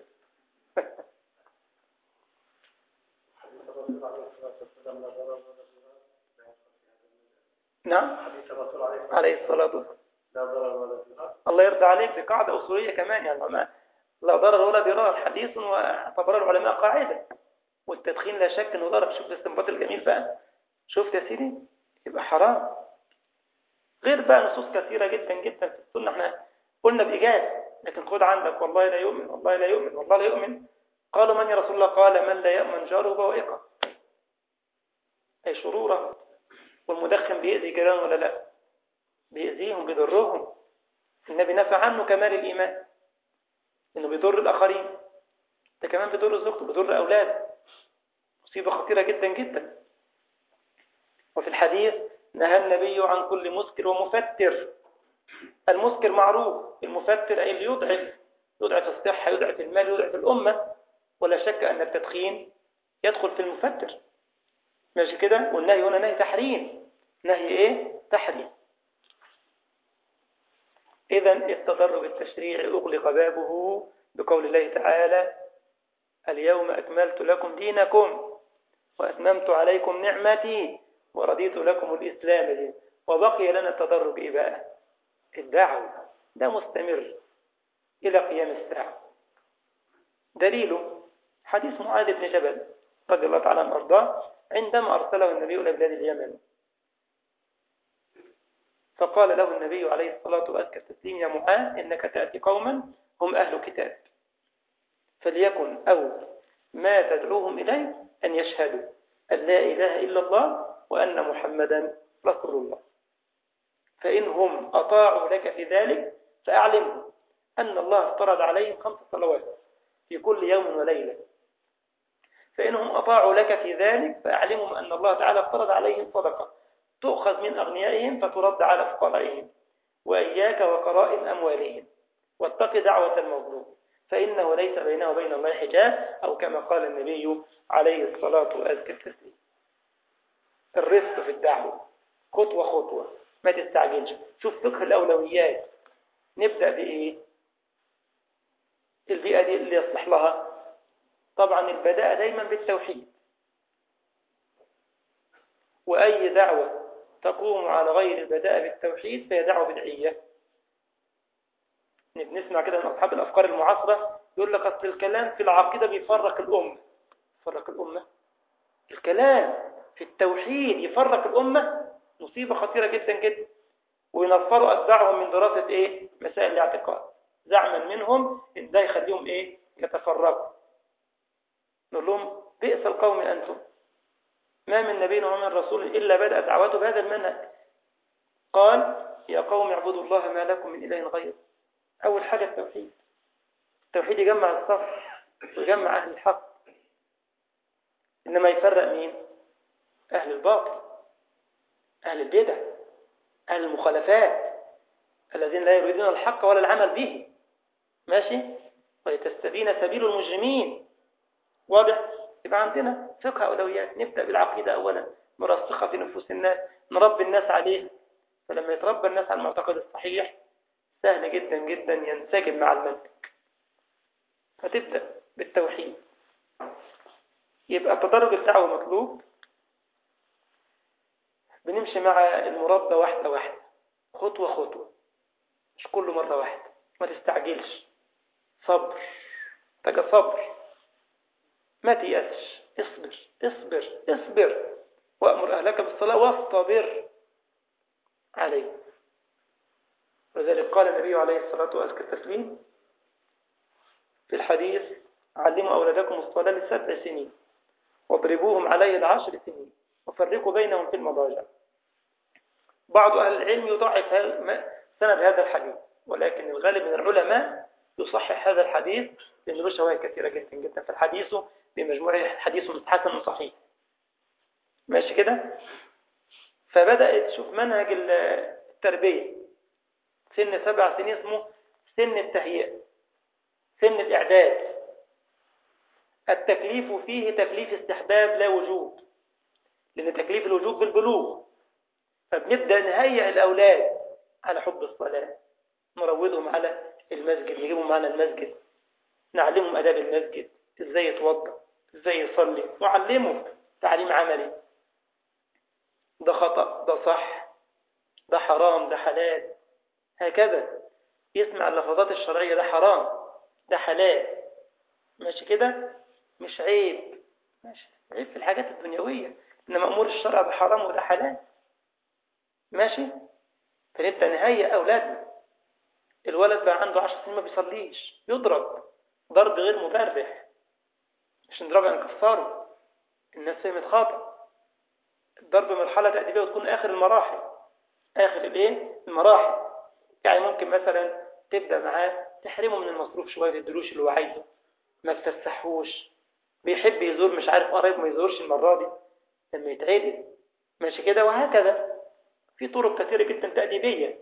[SPEAKER 1] نعم عليه الصلاة والسلام الله يرضى عليك دي قاعدة أصولية كمان يعني ما لا ضرر ولا ضرار حديث واعتبر العلماء قاعدة والتدخين لا شك انه ضرر شوف الاستنباط الجميل بقى شفت يا سيدي يبقى حرام غير بقى نصوص كثيرة جدا جدا في السنة احنا قلنا بإيجاز لكن خد عندك والله لا يؤمن والله لا يؤمن والله لا يؤمن قالوا من يا رسول الله قال من لا يأمن جاره بوائقه أي شروره والمدخن بيأذي جيرانه ولا لا بيأذيهم بيضرهم النبي نفى عنه كمال الإيمان إنه بيضر الآخرين ده كمان بيضر زوجته بيضر أولاده مصيبة خطيرة جدا جدا وفي الحديث نهى النبي عن كل مسكر ومفتر المسكر معروف المفتر أي اللي يضعف يضعف الصحة يضعف المال يضعف الأمة ولا شك أن التدخين يدخل في المفتر ماشي كده والنهي هنا نهي تحريم نهي ايه تحريم اذا التضرب التشريعي اغلق بابه بقول الله تعالى اليوم اكملت لكم دينكم واتممت عليكم نعمتي ورضيت لكم الاسلام دين وبقي لنا التدرج ايه بقى الدعوه ده مستمر الى قيام الساعه دليله حديث معاذ بن جبل رضي الله تعالى عنه وارضاه عندما أرسله النبي إلى بلاد اليمن فقال له النبي عليه الصلاة وأزكى التسليم يا معاذ إنك تأتي قوما هم أهل كتاب فليكن أول ما تدعوهم إليه أن يشهدوا أن لا إله إلا الله وأن محمدا رسول الله فإنهم أطاعوا لك في ذلك فأعلمهم أن الله افترض عليهم خمس صلوات في كل يوم وليلة فإنهم أطاعوا لك في ذلك فأعلمهم أن الله تعالى افترض عليهم صدقة تؤخذ من أغنيائهم فترد على فقرائهم وإياك وقرائن أموالهم واتق دعوة المظلوم فإنه ليس بينه وبين الله حجاب أو كما قال النبي عليه الصلاة وأزكى التسليم الرفق في الدعوة خطوة خطوة ما تستعجلش شوف فقه الأولويات نبدأ بإيه البيئة دي اللي يصلح لها طبعا البداء دايما بالتوحيد وأي دعوة تقوم على غير البداء بالتوحيد فهي دعوة بدعية بنسمع كده من أصحاب الأفكار المعاصرة يقول لك أصل الكلام في العقيدة بيفرق الأمة يفرق الأمة الكلام في التوحيد يفرق الأمة مصيبة خطيرة جدا جدا وينفروا أتباعهم من دراسة إيه؟ مسائل الاعتقاد زعما منهم ان ده يخليهم ايه يتفرقوا نقول لهم بئس القوم انتم ما من نبي وما من رسول الا بدا دعوته بهذا المنهج قال يا قوم اعبدوا الله ما لكم من اله غيره اول حاجه التوحيد التوحيد يجمع الصف ويجمع اهل الحق انما يفرق مين اهل الباطل اهل البدع اهل المخالفات الذين لا يريدون الحق ولا العمل به ماشي ولتستبين سبيل المجرمين واضح يبقى عندنا فقه أولويات نبدأ بالعقيدة أولا مرسخة في نفوس الناس نربي الناس عليه فلما يتربى الناس على المعتقد الصحيح سهل جدا جدا ينسجم مع المنهج فتبدأ بالتوحيد يبقى تدرج الدعوة مطلوب بنمشي مع المربى واحدة واحدة خطوة خطوة مش كل مرة واحدة ما تستعجلش صبر تجا صبر ما تيأسش اصبر اصبر اصبر وأمر أهلك بالصلاة واصطبر عليه ولذلك قال النبي عليه الصلاة والتسليم في الحديث علموا أولادكم الصلاة لسبع سنين واضربوهم عليه لعشر سنين وفرقوا بينهم في المضاجع بعض أهل العلم يضعف سند هذا الحديث ولكن الغالب من العلماء يصحح هذا الحديث لأنه له شواهد كثيرة جدا جدا فالحديث بمجموع حديث حسن صحيح ماشي كده فبدأت تشوف منهج التربية سن سبع سنين اسمه سن التهيئة سن الإعداد التكليف فيه تكليف استحباب لا وجوب لأن تكليف الوجوب بالبلوغ فبنبدأ نهيئ الأولاد على حب الصلاة نروضهم على المسجد نجيبهم معنا المسجد نعلمهم أداب المسجد إزاي يتوضا إزاي يصلي نعلمه تعليم عملي ده خطأ ده صح ده حرام ده حلال هكذا يسمع اللفظات الشرعية ده حرام ده حلال ماشي كده مش عيب ماشي عيب في الحاجات الدنيوية إنما أمور الشرع ده حرام وده حلال ماشي فنبدأ نهيئ أولادنا الولد بقى عنده عشر سنين ما بيصليش يضرب ضرب غير مبرح مش نضربه نكفره الناس فهمت خاطئ الضرب مرحلة تأديبية وتكون آخر المراحل آخر الإيه؟ المراحل يعني ممكن مثلا تبدأ معاه تحرمه من المصروف شوية الدروش اللي هو عايزه ما تفسحوش بيحب يزور مش عارف قريب ما يزورش المرة دي لما يتعدل ماشي كده وهكذا في طرق كثيرة جدا تأديبية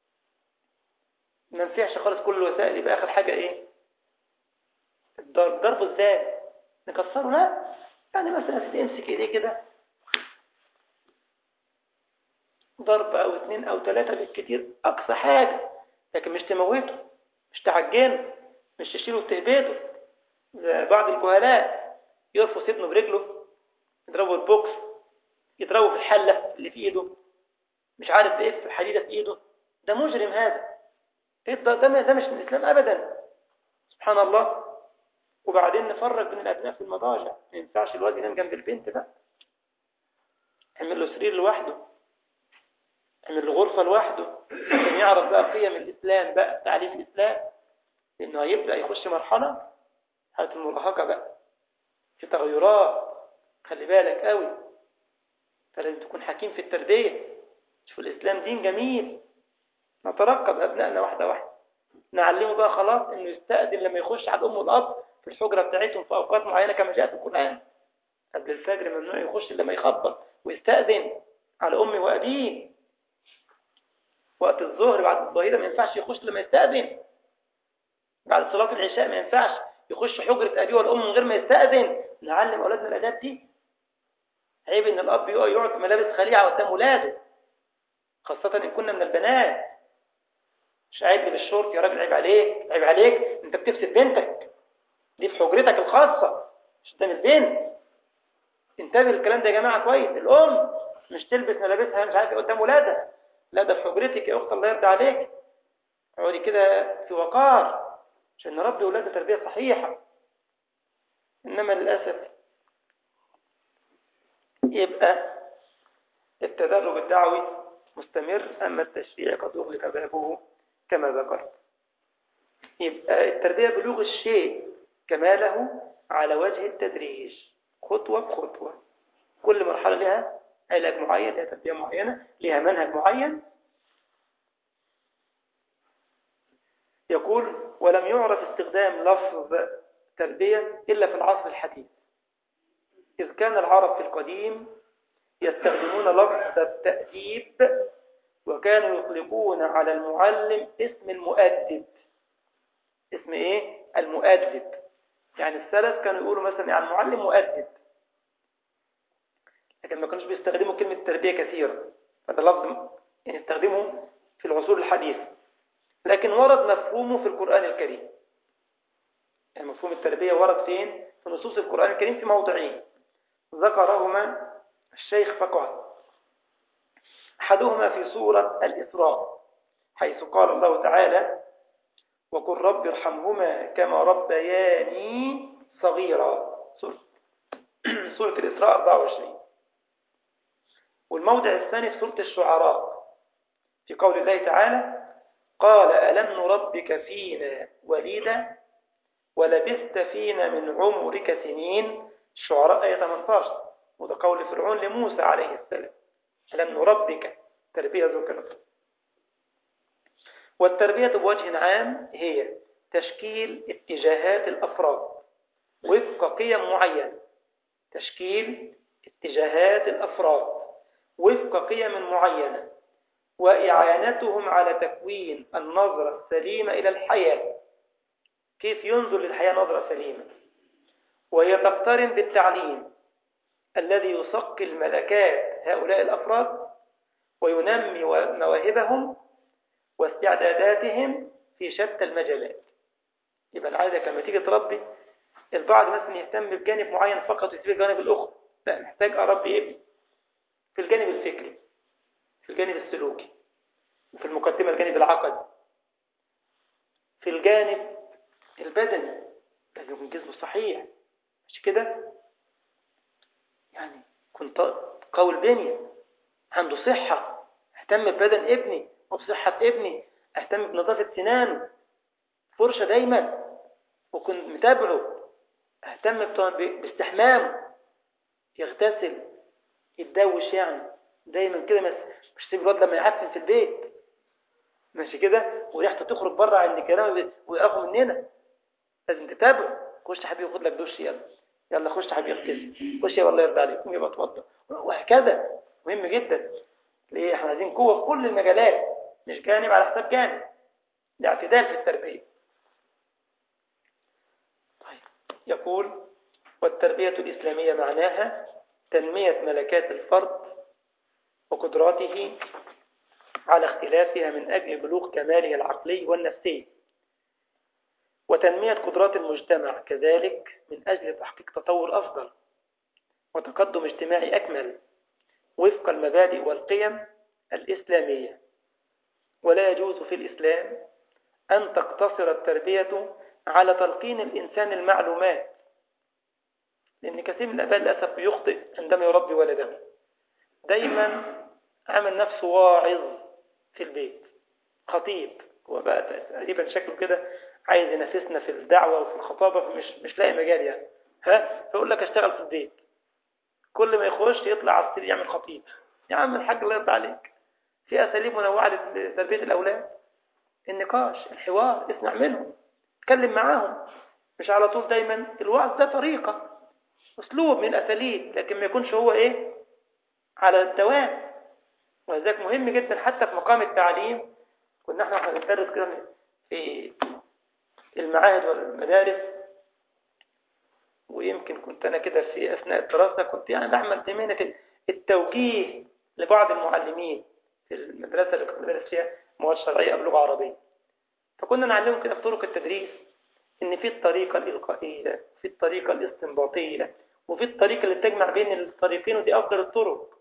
[SPEAKER 1] ما نفعش خالص كل الوسائل يبقى آخر حاجة إيه الضرب ضرب ازاي نكسره لا يعني مثلا تمسك ايديه كده ضرب او اثنين او ثلاثة بالكتير اقصى حاجة لكن مش تموته مش تعجنه مش تشيله وتهبده بعض الجهلاء يرفس ابنه برجله يضربه البوكس يضربه في الحلة اللي في ايده مش عارف ايه في الحديدة في ايده ده مجرم هذا ايه ده ده, ده مش من الاسلام ابدا سبحان الله وبعدين نفرق بين الابناء في المضاجع ما ينفعش الواد ينام جنب البنت بقى اعمل له سرير لوحده اعمل له غرفة لوحده عشان يعرف بقى قيم الاسلام بقى تعليم الاسلام لانه هيبدأ يخش مرحلة حالة المراهقة بقى في تغيرات خلي بالك قوي فلازم تكون حكيم في التربية شوف الاسلام دين جميل نترقب ابنائنا واحدة واحدة نعلمه بقى خلاص انه يستأذن لما يخش على الام والاب في الحجرة بتاعتهم في اوقات معينة كما جاء في القرآن قبل الفجر ممنوع يخش الا لما يخبط ويستأذن على امي وابيه وقت الظهر بعد الظهيرة ما ينفعش يخش لما يستأذن بعد صلاة العشاء ما ينفعش يخش حجرة أبيه والأم من غير ما يستأذن نعلم أولادنا الأداب دي عيب إن الأب يقعد ملابس خليعة قدام ولاده خاصة إن كنا من البنات مش عيب بالشورت يا راجل عيب عليك عيب عليك أنت بتفسد بنتك دي في حجرتك الخاصة مش قدام البنت انتبه الكلام ده يا جماعة كويس الأم مش تلبس ملابسها مش عارف قدام ولادها لا ده في حجرتك يا أخت الله يرضى عليك اقعدي كده في وقار عشان نربي أولادنا تربية صحيحة إنما للأسف يبقى التدرب الدعوي مستمر أما التشريع قد أغلق بابه كما ذكرت يبقى التربية بلوغ الشيء كماله على وجه التدريج خطوة بخطوة كل مرحلة لها علاج معين لها تربية معينة لها منهج معين يقول ولم يعرف استخدام لفظ تربية إلا في العصر الحديث إذ كان العرب في القديم يستخدمون لفظ التأديب وكانوا يطلقون على المعلم اسم المؤدب اسم ايه المؤدب يعني السلف كانوا يقولوا مثلا يعني المعلم مؤدب لكن ما كانوش بيستخدموا كلمة تربية كثيرا هذا لفظ يعني يستخدمه في العصور الحديثة لكن ورد مفهومه في القرآن الكريم يعني مفهوم التربية ورد فين في نصوص القرآن الكريم في موضعين ذكرهما الشيخ فقال أحدهما في سورة الإسراء حيث قال الله تعالى وقل رب ارحمهما كما ربياني صغيرا سورة الإسراء 24 والموضع الثاني في سورة الشعراء في قول الله تعالى قال ألم نربك فينا وليدا ولبثت فينا من عمرك سنين الشعراء آية 18 وده قول فرعون لموسى عليه السلام ألم نربك تربية ذكرت والتربية بوجه عام هي تشكيل اتجاهات الأفراد وفق قيم معينة تشكيل اتجاهات الأفراد وفق قيم معينة وإعانتهم على تكوين النظرة السليمة إلى الحياة كيف ينظر للحياة نظرة سليمة وهي تقترن بالتعليم الذي يصقل ملكات هؤلاء الأفراد وينمي مواهبهم واستعداداتهم في شتى المجالات يبقى العادة كما تيجي تربي البعض مثلا يهتم بجانب معين فقط ويسيب الجانب الأخرى لا محتاج أربي ابني في الجانب الفكري في الجانب السلوكي وفي المقدمة الجانب العقدي في الجانب البدني لازم يكون جسمه صحيح مش كده يعني كنت قوي البنية عنده صحة اهتم ببدن ابني وبصحة ابني اهتم بنظافة سنانه فرشة دايما وكنت متابعه اهتم باستحمامه يغتسل يتدوش يعني دايما كده مش تسيب الواد لما يعفن في البيت ماشي كده وريحته تخرج بره عند كلامه ويقفوا مننا لازم تتابعه خش حبيبي خد لك دش يلا يلا خش حبيبي اغتسل خش يا والله يرضى عليك قوم يبقى اتوضى وهكذا مهم جدا ليه احنا عايزين قوه في كل المجالات مش جانب على حساب جانب ده اعتدال في التربيه طيب يقول والتربيه الاسلاميه معناها تنميه ملكات الفرد وقدراته على اختلافها من أجل بلوغ كماله العقلي والنفسي وتنمية قدرات المجتمع كذلك من أجل تحقيق تطور أفضل وتقدم اجتماعي أكمل وفق المبادئ والقيم الإسلامية ولا يجوز في الإسلام أن تقتصر التربية على تلقين الإنسان المعلومات لأن كثير من الآباء للأسف بيخطئ عندما يربي ولده دايما عمل نفسه واعظ في البيت خطيب هو بقى تقريبا شكله كده عايز ينافسنا في الدعوة وفي الخطابة فمش مش لاقي مجال يعني ها فيقول لك اشتغل في البيت كل ما يخش يطلع على السرير يعمل خطيب يا عم الحاج الله يرضى عليك في اساليب منوعه لتربيه الاولاد النقاش الحوار اسمع منهم اتكلم معاهم مش على طول دايما الوعظ ده طريقه اسلوب من الاساليب لكن ما يكونش هو ايه على الدوام ولذلك مهم جدا حتى في مقام التعليم كنا احنا احنا بندرس كده في المعاهد والمدارس ويمكن كنت انا كده في اثناء الدراسه كنت يعني بعمل دايما التوجيه لبعض المعلمين في المدرسه اللي كنت بدرس فيها مواد شرعيه او لغه عربيه فكنا نعلمهم كده في طرق التدريس ان في الطريقه الالقائيه في الطريقه الاستنباطيه وفي الطريقه اللي بتجمع بين الطريقين ودي افضل الطرق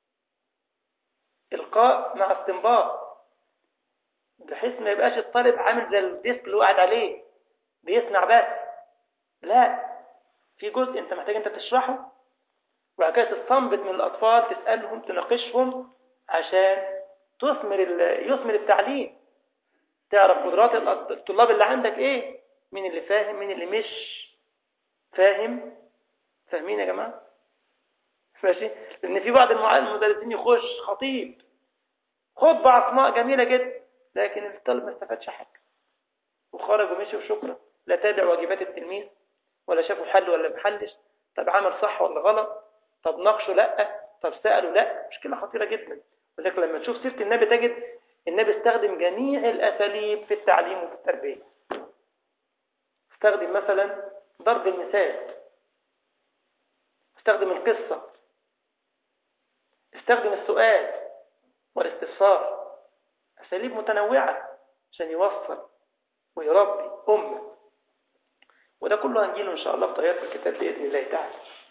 [SPEAKER 1] القاء مع استنباط بحيث ما يبقاش الطالب عامل زي الديسك اللي قاعد عليه بيسمع بس لا في جزء انت محتاج انت تشرحه وبعد كده تستنبط من الاطفال تسالهم تناقشهم عشان تثمر يثمر التعليم تعرف قدرات الطلاب اللي عندك ايه مين اللي فاهم مين اللي مش فاهم فاهمين يا جماعه ماشي لان في بعض المدرسين يخش خطيب خطبه عصماء جميله جدا لكن الطالب ما استفادش حاجه وخرج ومشي وشكرا لا تابع واجبات التلميذ ولا شافوا حل ولا ما حلش طب عمل صح ولا غلط طب ناقشه لا طب ساله لا مشكله خطيره جدا ولكن لما تشوف سيره النبي تجد النبي استخدم جميع الاساليب في التعليم وفي التربيه استخدم مثلا ضرب المثال استخدم القصه استخدم السؤال والاستفسار اساليب متنوعه عشان يوصل ويربي امه وده كله هنجيله ان شاء الله في طيات الكتاب باذن الله تعالى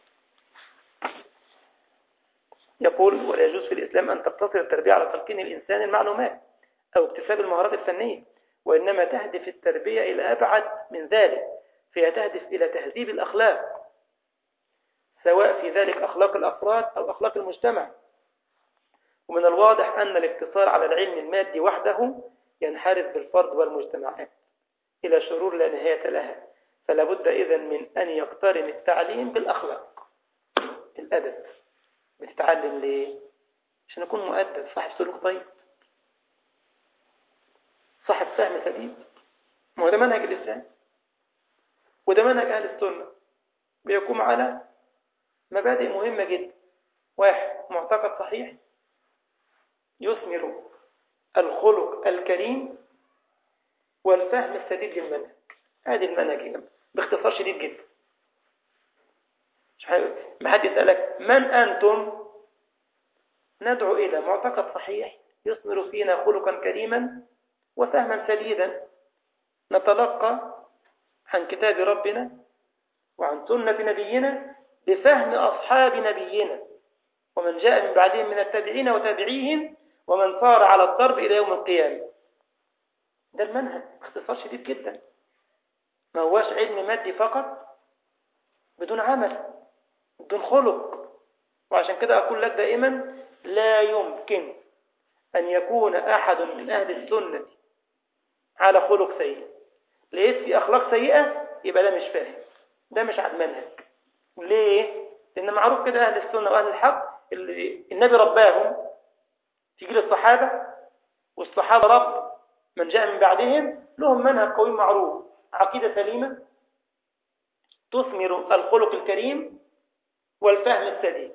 [SPEAKER 1] يقول ولا يجوز في الاسلام ان تقتصر التربيه على تلقين الانسان المعلومات او اكتساب المهارات الفنيه وانما تهدف التربيه الى ابعد من ذلك فهي تهدف الى تهذيب الاخلاق سواء في ذلك اخلاق الافراد او اخلاق المجتمع ومن الواضح ان الاقتصار على العلم المادي وحده ينحرف بالفرد والمجتمعات الى شرور لا نهايه لها فلا بد إذن من أن يقترن التعليم بالأخلاق الأدب بتتعلم ليه؟ عشان أكون مؤدب صاحب سلوك طيب صاحب فهم سديد ما هو ده منهج الإسلام وده منهج أهل السنة بيقوم على مبادئ مهمة جدا واحد معتقد صحيح يثمر الخلق الكريم والفهم السديد للمنهج هذه المنهج يا جماعه باختصار شديد جدا ما حد يسألك من أنتم ندعو إلى معتقد صحيح يثمر فينا خلقا كريما وفهما سديدا نتلقى عن كتاب ربنا وعن سنة نبينا بفهم أصحاب نبينا ومن جاء من بعدهم من التابعين وتابعيهم ومن صار على الضرب إلى يوم القيامة ده المنهج باختصار شديد جدا ما هواش علم مادي فقط بدون عمل بدون خلق وعشان كده أقول لك دائما لا يمكن أن يكون أحد من أهل السنة على خلق سيء لقيت في أخلاق سيئة يبقى ده مش فاهم ده مش على المنهج ليه؟ لأن معروف كده أهل السنة وأهل الحق اللي النبي رباهم تيجي للصحابة والصحابة رب من جاء من بعدهم لهم منهج قوي معروف عقيدة سليمة تثمر الخلق الكريم والفهم السديد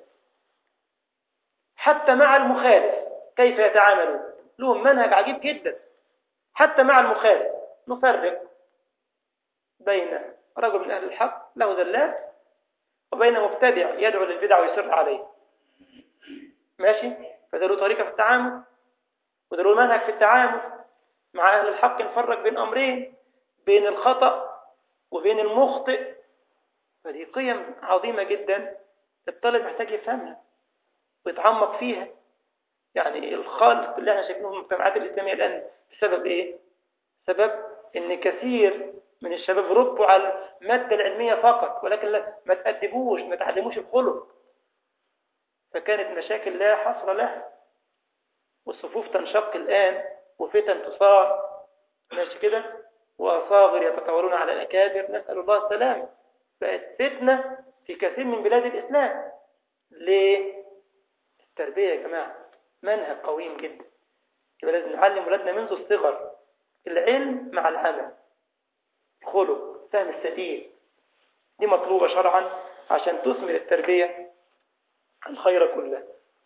[SPEAKER 1] حتى مع المخالف كيف يتعاملون لهم منهج عجيب جدا حتى مع المخالف نفرق بين رجل من أهل الحق له ذلات وبين مبتدع يدعو للبدع ويصر عليه ماشي فده له طريقة في التعامل وده له منهج في التعامل مع أهل الحق نفرق بين أمرين بين الخطأ وبين المخطئ فدي قيم عظيمة جدا الطالب محتاج يفهمها ويتعمق فيها يعني الخلط اللي احنا شايفينه في المجتمعات الإسلامية الآن بسبب إيه؟ سبب إن كثير من الشباب ربوا على المادة العلمية فقط ولكن لا ما تأدبوش ما تعلموش الخلق فكانت مشاكل لا حصر لها والصفوف تنشق الآن وفتن تصار ماشي كده وأصاغر يتطورون على الأكابر نسأل الله السلامة بقت فتنة في كثير من بلاد الإسلام ليه؟ التربية يا جماعة منهج قويم جدا يبقى لازم نعلم ولادنا منذ الصغر العلم مع العمل خلق فهم السديد دي مطلوبة شرعا عشان تثمر التربية الخير كله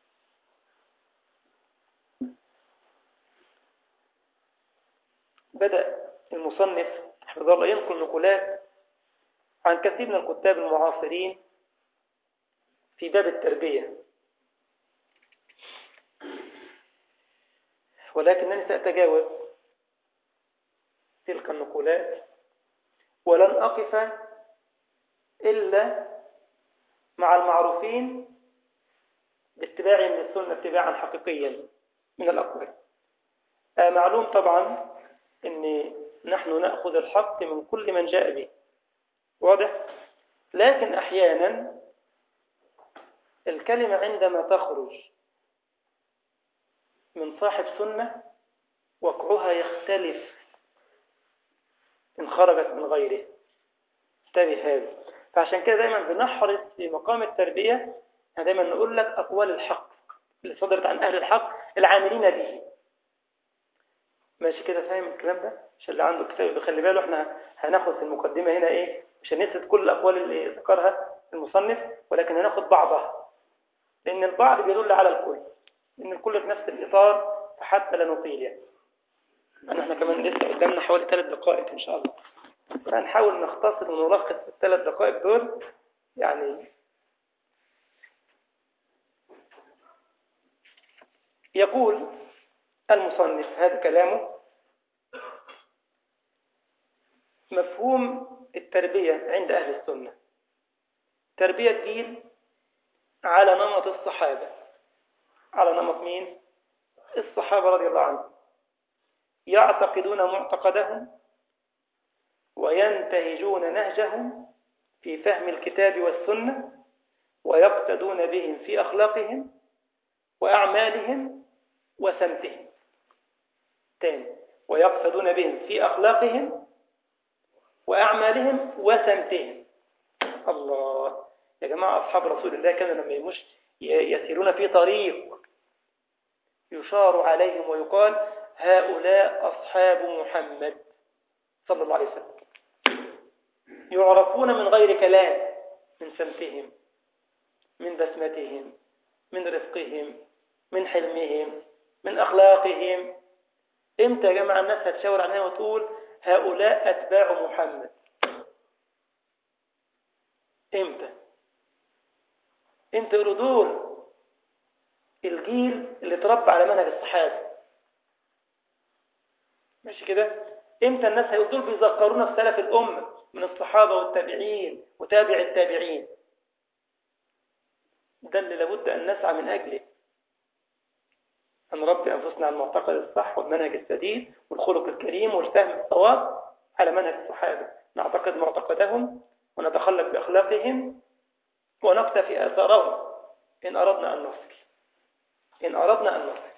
[SPEAKER 1] بدأ المصنف حفظه الله ينقل نقولات عن كثير من الكتاب المعاصرين في باب التربية ولكنني سأتجاوز تلك النقولات ولن أقف إلا مع المعروفين باتباعهم للسنة اتباعا حقيقيا من الأقوال معلوم طبعا أن نحن نأخذ الحق من كل من جاء به واضح لكن أحيانا الكلمة عندما تخرج من صاحب سنة وقعها يختلف إن خرجت من غيره انتبه هذا فعشان كده دايما بنحرص في مقام التربية دايما نقول لك أقوال الحق اللي صدرت عن أهل الحق العاملين به ماشي كده فاهم الكلام ده عشان اللي عنده كتاب يخلي باله احنا هناخد في المقدمة هنا ايه مش هنسرد كل الأقوال اللي ذكرها المصنف ولكن هناخد بعضها لأن البعض بيدل على الكل لأن الكل في نفس الإطار فحتى لا نطيل يعني يعني احنا كمان لسه قدامنا حوالي ثلاث دقائق إن شاء الله فهنحاول نختصر ونلخص في الثلاث دقائق دول يعني يقول المصنف هذا كلامه مفهوم التربية عند أهل السنة تربية جيل على نمط الصحابة على نمط مين؟ الصحابة رضي الله عنهم يعتقدون معتقدهم وينتهجون نهجهم في فهم الكتاب والسنة ويقتدون بهم في أخلاقهم وأعمالهم وسمتهم تاني ويقتدون بهم في أخلاقهم وأعمالهم وسمتهم الله يا جماعة أصحاب رسول الله كانوا لما يمش يسيرون في طريق يشار عليهم ويقال هؤلاء أصحاب محمد صلى الله عليه وسلم يعرفون من غير كلام من سمتهم من بسمتهم من رفقهم من حلمهم من أخلاقهم امتى يا جماعة الناس هتشاور عليها وتقول هؤلاء أتباع محمد امتى امتى يقولوا دول الجيل اللي تربى على منهج الصحابة ماشي كده امتى الناس هيقول دول بيذكرونا في سلف الأمة من الصحابة والتابعين وتابع التابعين ده اللي لابد أن نسعى من أجله أن نربي أنفسنا على المعتقد الصح والمنهج السديد والخلق الكريم والفهم الصواب على منهج الصحابة نعتقد معتقدهم ونتخلق بأخلاقهم ونقتفي آثارهم إن أردنا أن نصل إن أردنا أن نصل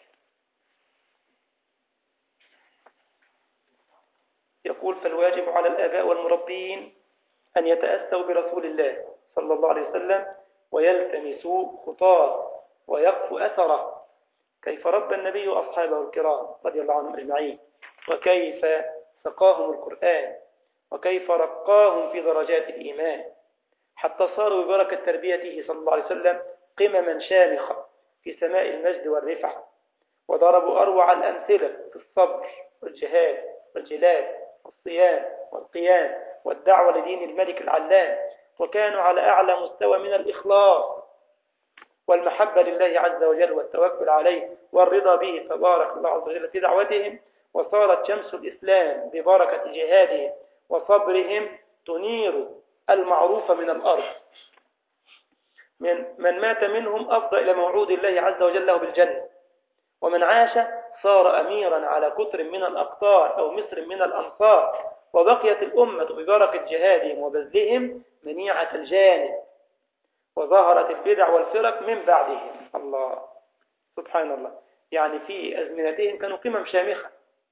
[SPEAKER 1] يقول فالواجب على الآباء والمربين أن يتأسوا برسول الله صلى الله عليه وسلم ويلتمسوا خطاه ويقفوا أثره كيف ربى النبي أصحابه الكرام رضي الله عنهم أجمعين وكيف سقاهم القرآن وكيف رقاهم في درجات الإيمان حتى صاروا ببركة تربيته صلى الله عليه وسلم قمما شامخة في سماء المجد والرفعة وضربوا أروع الأمثلة في الصبر والجهاد والجلال والصيام والقيام والدعوة لدين الملك العلام وكانوا على أعلى مستوى من الإخلاص والمحبة لله عز وجل والتوكل عليه والرضا به تبارك الله عز وجل في دعوتهم وصارت شمس الإسلام ببركة جهادهم وصبرهم تنير المعروف من الأرض من, من مات منهم أفضى إلى موعود الله عز وجل له بالجنة ومن عاش صار أميرا على قطر من الأقطار أو مصر من الأمصار وبقيت الأمة ببركة جهادهم وبذلهم منيعة الجانب وظهرت البدع والفرق من بعدهم الله سبحان الله يعني في أزمنتهم كانوا قمم شامخة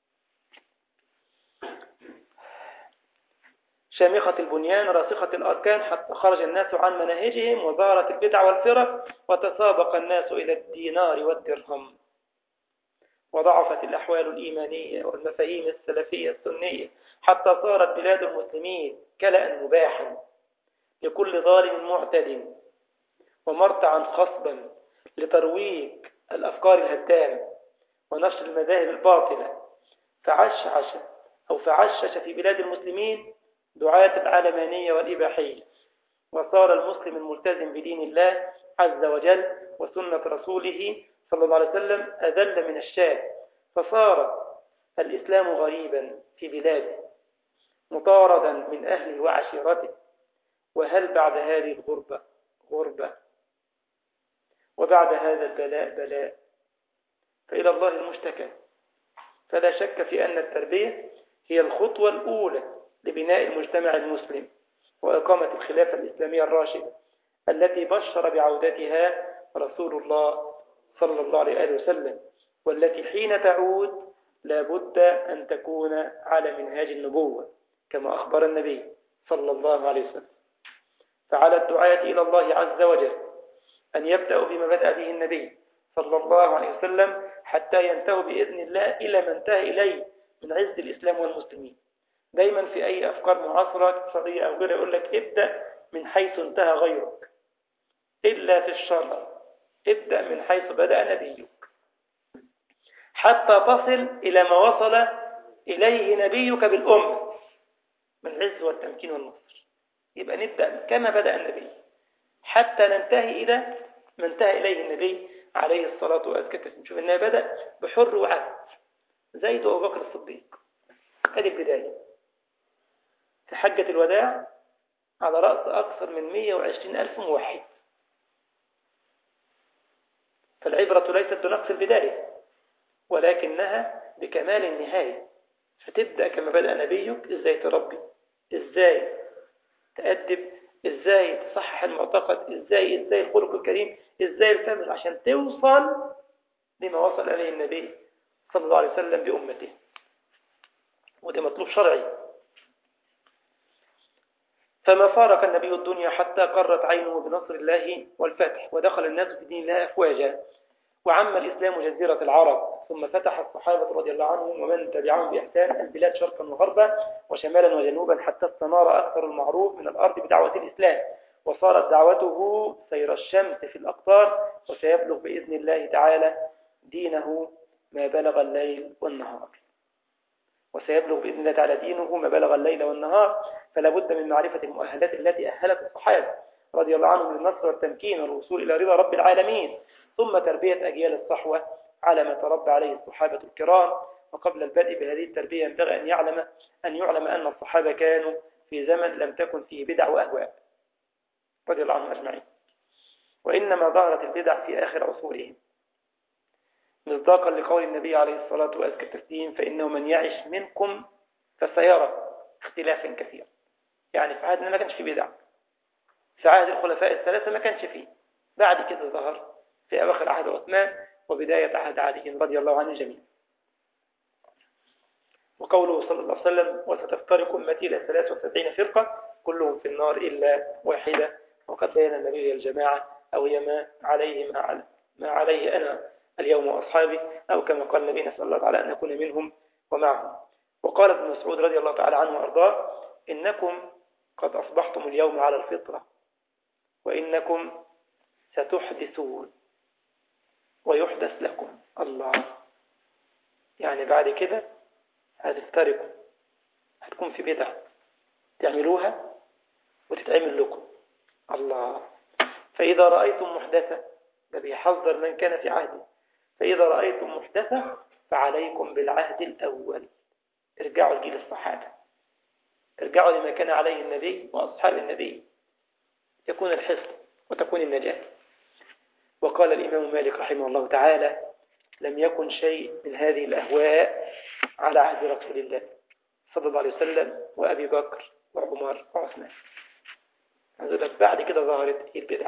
[SPEAKER 1] شامخة البنيان راسخة الأركان حتى خرج الناس عن مناهجهم وظهرت البدع والفرق وتسابق الناس إلى الدينار والدرهم وضعفت الأحوال الإيمانية والمفاهيم السلفية السنية حتى صارت بلاد المسلمين كلأ مباحا لكل ظالم معتد ومرتعا خصبا لترويج الأفكار الهدامة ونشر المذاهب الباطلة فعشعش أو فعشش في بلاد المسلمين دعاة العلمانية والإباحية وصار المسلم الملتزم بدين الله عز وجل وسنة رسوله صلى الله عليه وسلم أذل من الشاه فصار الإسلام غريبا في بلاده مطاردا من أهله وعشيرته وهل بعد هذه الغربة غربة وبعد هذا البلاء بلاء فإلى الله المشتكى فلا شك في أن التربية هي الخطوة الأولى لبناء المجتمع المسلم وإقامة الخلافة الإسلامية الراشدة التي بشر بعودتها رسول الله صلى الله عليه وسلم والتي حين تعود لابد أن تكون على منهاج النبوة كما أخبر النبي صلى الله عليه وسلم فعلى الدعاة إلى الله عز وجل أن يبدأوا بما بدأ به النبي صلى الله عليه وسلم حتى ينتهوا بإذن الله إلى ما انتهى إليه من عز الإسلام والمسلمين دايما في أي أفكار معاصرة اقتصادية أو غيرها يقول لك ابدأ من حيث انتهى غيرك إلا في الشرع ابدأ من حيث بدأ نبيك حتى تصل إلى ما وصل إليه نبيك بالأمة من العز والتمكين والنصر يبقى نبدأ كما بدأ النبي حتى ننتهي إلى ما انتهى إليه النبي عليه الصلاة والسلام نشوف إنها بدأ بحر وعبد زيد وأبو بكر الصديق هذه البداية في حجة الوداع على رأس أكثر من 120 ألف موحد فالعبرة ليست بنقص البداية ولكنها بكمال النهاية فتبدأ كما بدأ نبيك إزاي تربي إزاي تأدب إزاي تصحح المعتقد إزاي إزاي الخلق الكريم إزاي الكامل عشان توصل لما وصل إليه النبي صلى الله عليه وسلم بأمته وده مطلوب شرعي فما فارق النبي الدنيا حتى قرت عينه بنصر الله والفتح ودخل الناس في دين الله أفواجا وعم الإسلام جزيرة العرب ثم فتح الصحابة رضي الله عنهم ومن تبعهم بإحسان البلاد شرقا وغربا وشمالا وجنوبا حتى استنار أكثر المعروف من الأرض بدعوة الإسلام وصارت دعوته سير الشمس في الأقطار وسيبلغ بإذن الله تعالى دينه ما بلغ الليل والنهار وسيبلغ بإذن الله تعالى دينه ما بلغ الليل والنهار فلا بد من معرفة المؤهلات التي أهلت الصحابة رضي الله عنهم للنصر والتمكين والوصول إلى رضا رب العالمين ثم تربية أجيال الصحوة على ما تربى عليه الصحابة الكرام وقبل البدء بهذه التربية ينبغي أن يعلم أن يعلم أن الصحابة كانوا في زمن لم تكن فيه بدع وأهواء رضي الله عنهم أجمعين وإنما ظهرت البدع في آخر عصورهم مصداقا لقول النبي عليه الصلاة وأزكى التسليم فإنه من يعش منكم فسيرى اختلافا كثيرا يعني في عهدنا ما كانش في بدع في عهد الخلفاء الثلاثة ما كانش فيه بعد كده ظهر في أواخر عهد عثمان وبداية عهد علي رضي الله عنه جميعا وقوله صلى الله عليه وسلم وستفترق أمتي إلى 73 فرقة كلهم في النار إلا واحدة وقد بين النبي الجماعة أو هي ما عليه ما, علي ما عليه أنا اليوم وأصحابي أو كما قال النبي نسأل الله تعالى أن نكون منهم ومعهم وقال ابن مسعود رضي الله تعالى عنه وأرضاه إنكم قد أصبحتم اليوم على الفطرة وإنكم ستحدثون ويحدث لكم الله يعني بعد كده هتفترقوا هتكون في بدع تعملوها وتتعمل لكم الله فإذا رأيتم محدثة ده بيحذر من كان في عهده فإذا رأيتم محدثة فعليكم بالعهد الأول ارجعوا لجيل الصحابة ارجعوا لما كان عليه النبي وأصحاب النبي يكون الحصن وتكون النجاة وقال الإمام مالك رحمه الله تعالى لم يكن شيء من هذه الأهواء على عهد رسول الله صلى الله عليه وسلم وأبي بكر وعمر وعثمان بعد كده ظهرت البدع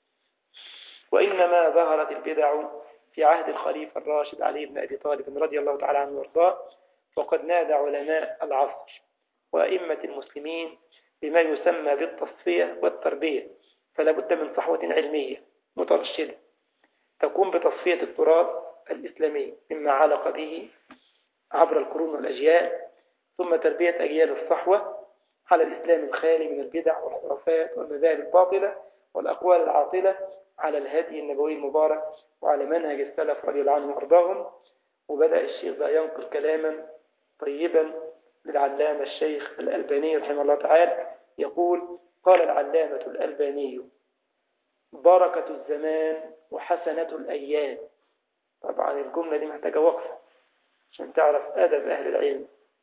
[SPEAKER 1] وإنما ظهرت البدع في عهد الخليفة الراشد علي بن أبي طالب رضي الله تعالى عنه وارضاه وقد نادى علماء العصر وأئمة المسلمين بما يسمى بالتصفية والتربية فلا بد من صحوة علمية مترشدة تقوم بتصفية التراث الإسلامي مما علق به عبر القرون والأجيال ثم تربية أجيال الصحوة على الإسلام الخالي من البدع والخرافات والمذاهب الباطلة والأقوال العاطلة على الهدي النبوي المبارك وعلى منهج السلف رضي الله عنهم وأرضاهم وبدأ الشيخ بقى ينقل كلاما طيبا للعلامة الشيخ الألباني رحمه الله تعالى يقول قال العلامة الألباني بركة الزمان وحسنة الأيام طبعا الجملة دي محتاجة وقفة عشان تعرف أدب أهل العلم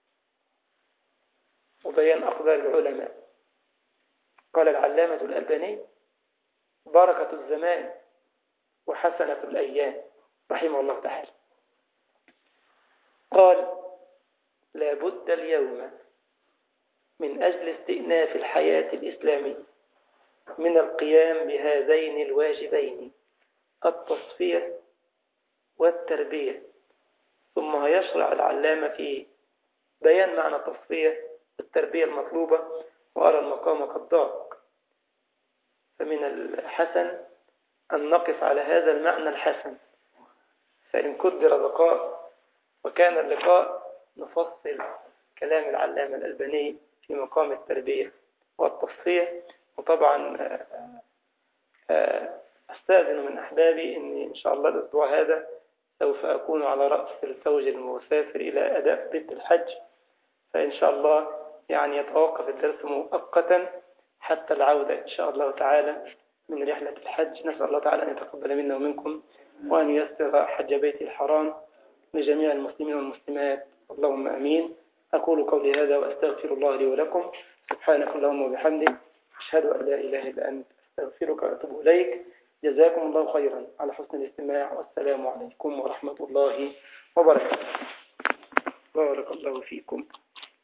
[SPEAKER 1] وبيان أقدار العلماء قال العلامة الألباني بركة الزمان وحسنة الأيام رحمه الله تعالى قال لا بد اليوم من أجل استئناف الحياة الإسلامية من القيام بهذين الواجبين التصفية والتربية ثم يشرع العلامة في بيان معنى التصفية التربية المطلوبة وأرى المقام قد ضاق فمن الحسن أن نقف على هذا المعنى الحسن فإن قدر بقاء وكان اللقاء نفصل كلام العلامة الألباني في مقام التربية والتصفية وطبعا أستأذن من أحبابي أني إن شاء الله الأسبوع هذا سوف أكون على رأس الزوج المسافر إلى أداء ضد الحج فإن شاء الله يعني يتوقف الدرس مؤقتا حتى العودة إن شاء الله تعالى من رحلة الحج نسأل الله تعالى أن يتقبل منا ومنكم وأن يسر حج بيت الحرام لجميع المسلمين والمسلمات اللهم أمين أقول قولي هذا وأستغفر الله لي ولكم سبحانك اللهم وبحمدك أشهد أن لا إله إلا أنت أستغفرك وأتوب إليك جزاكم الله خيرا على حسن الاستماع والسلام عليكم ورحمة الله وبركاته بارك الله فيكم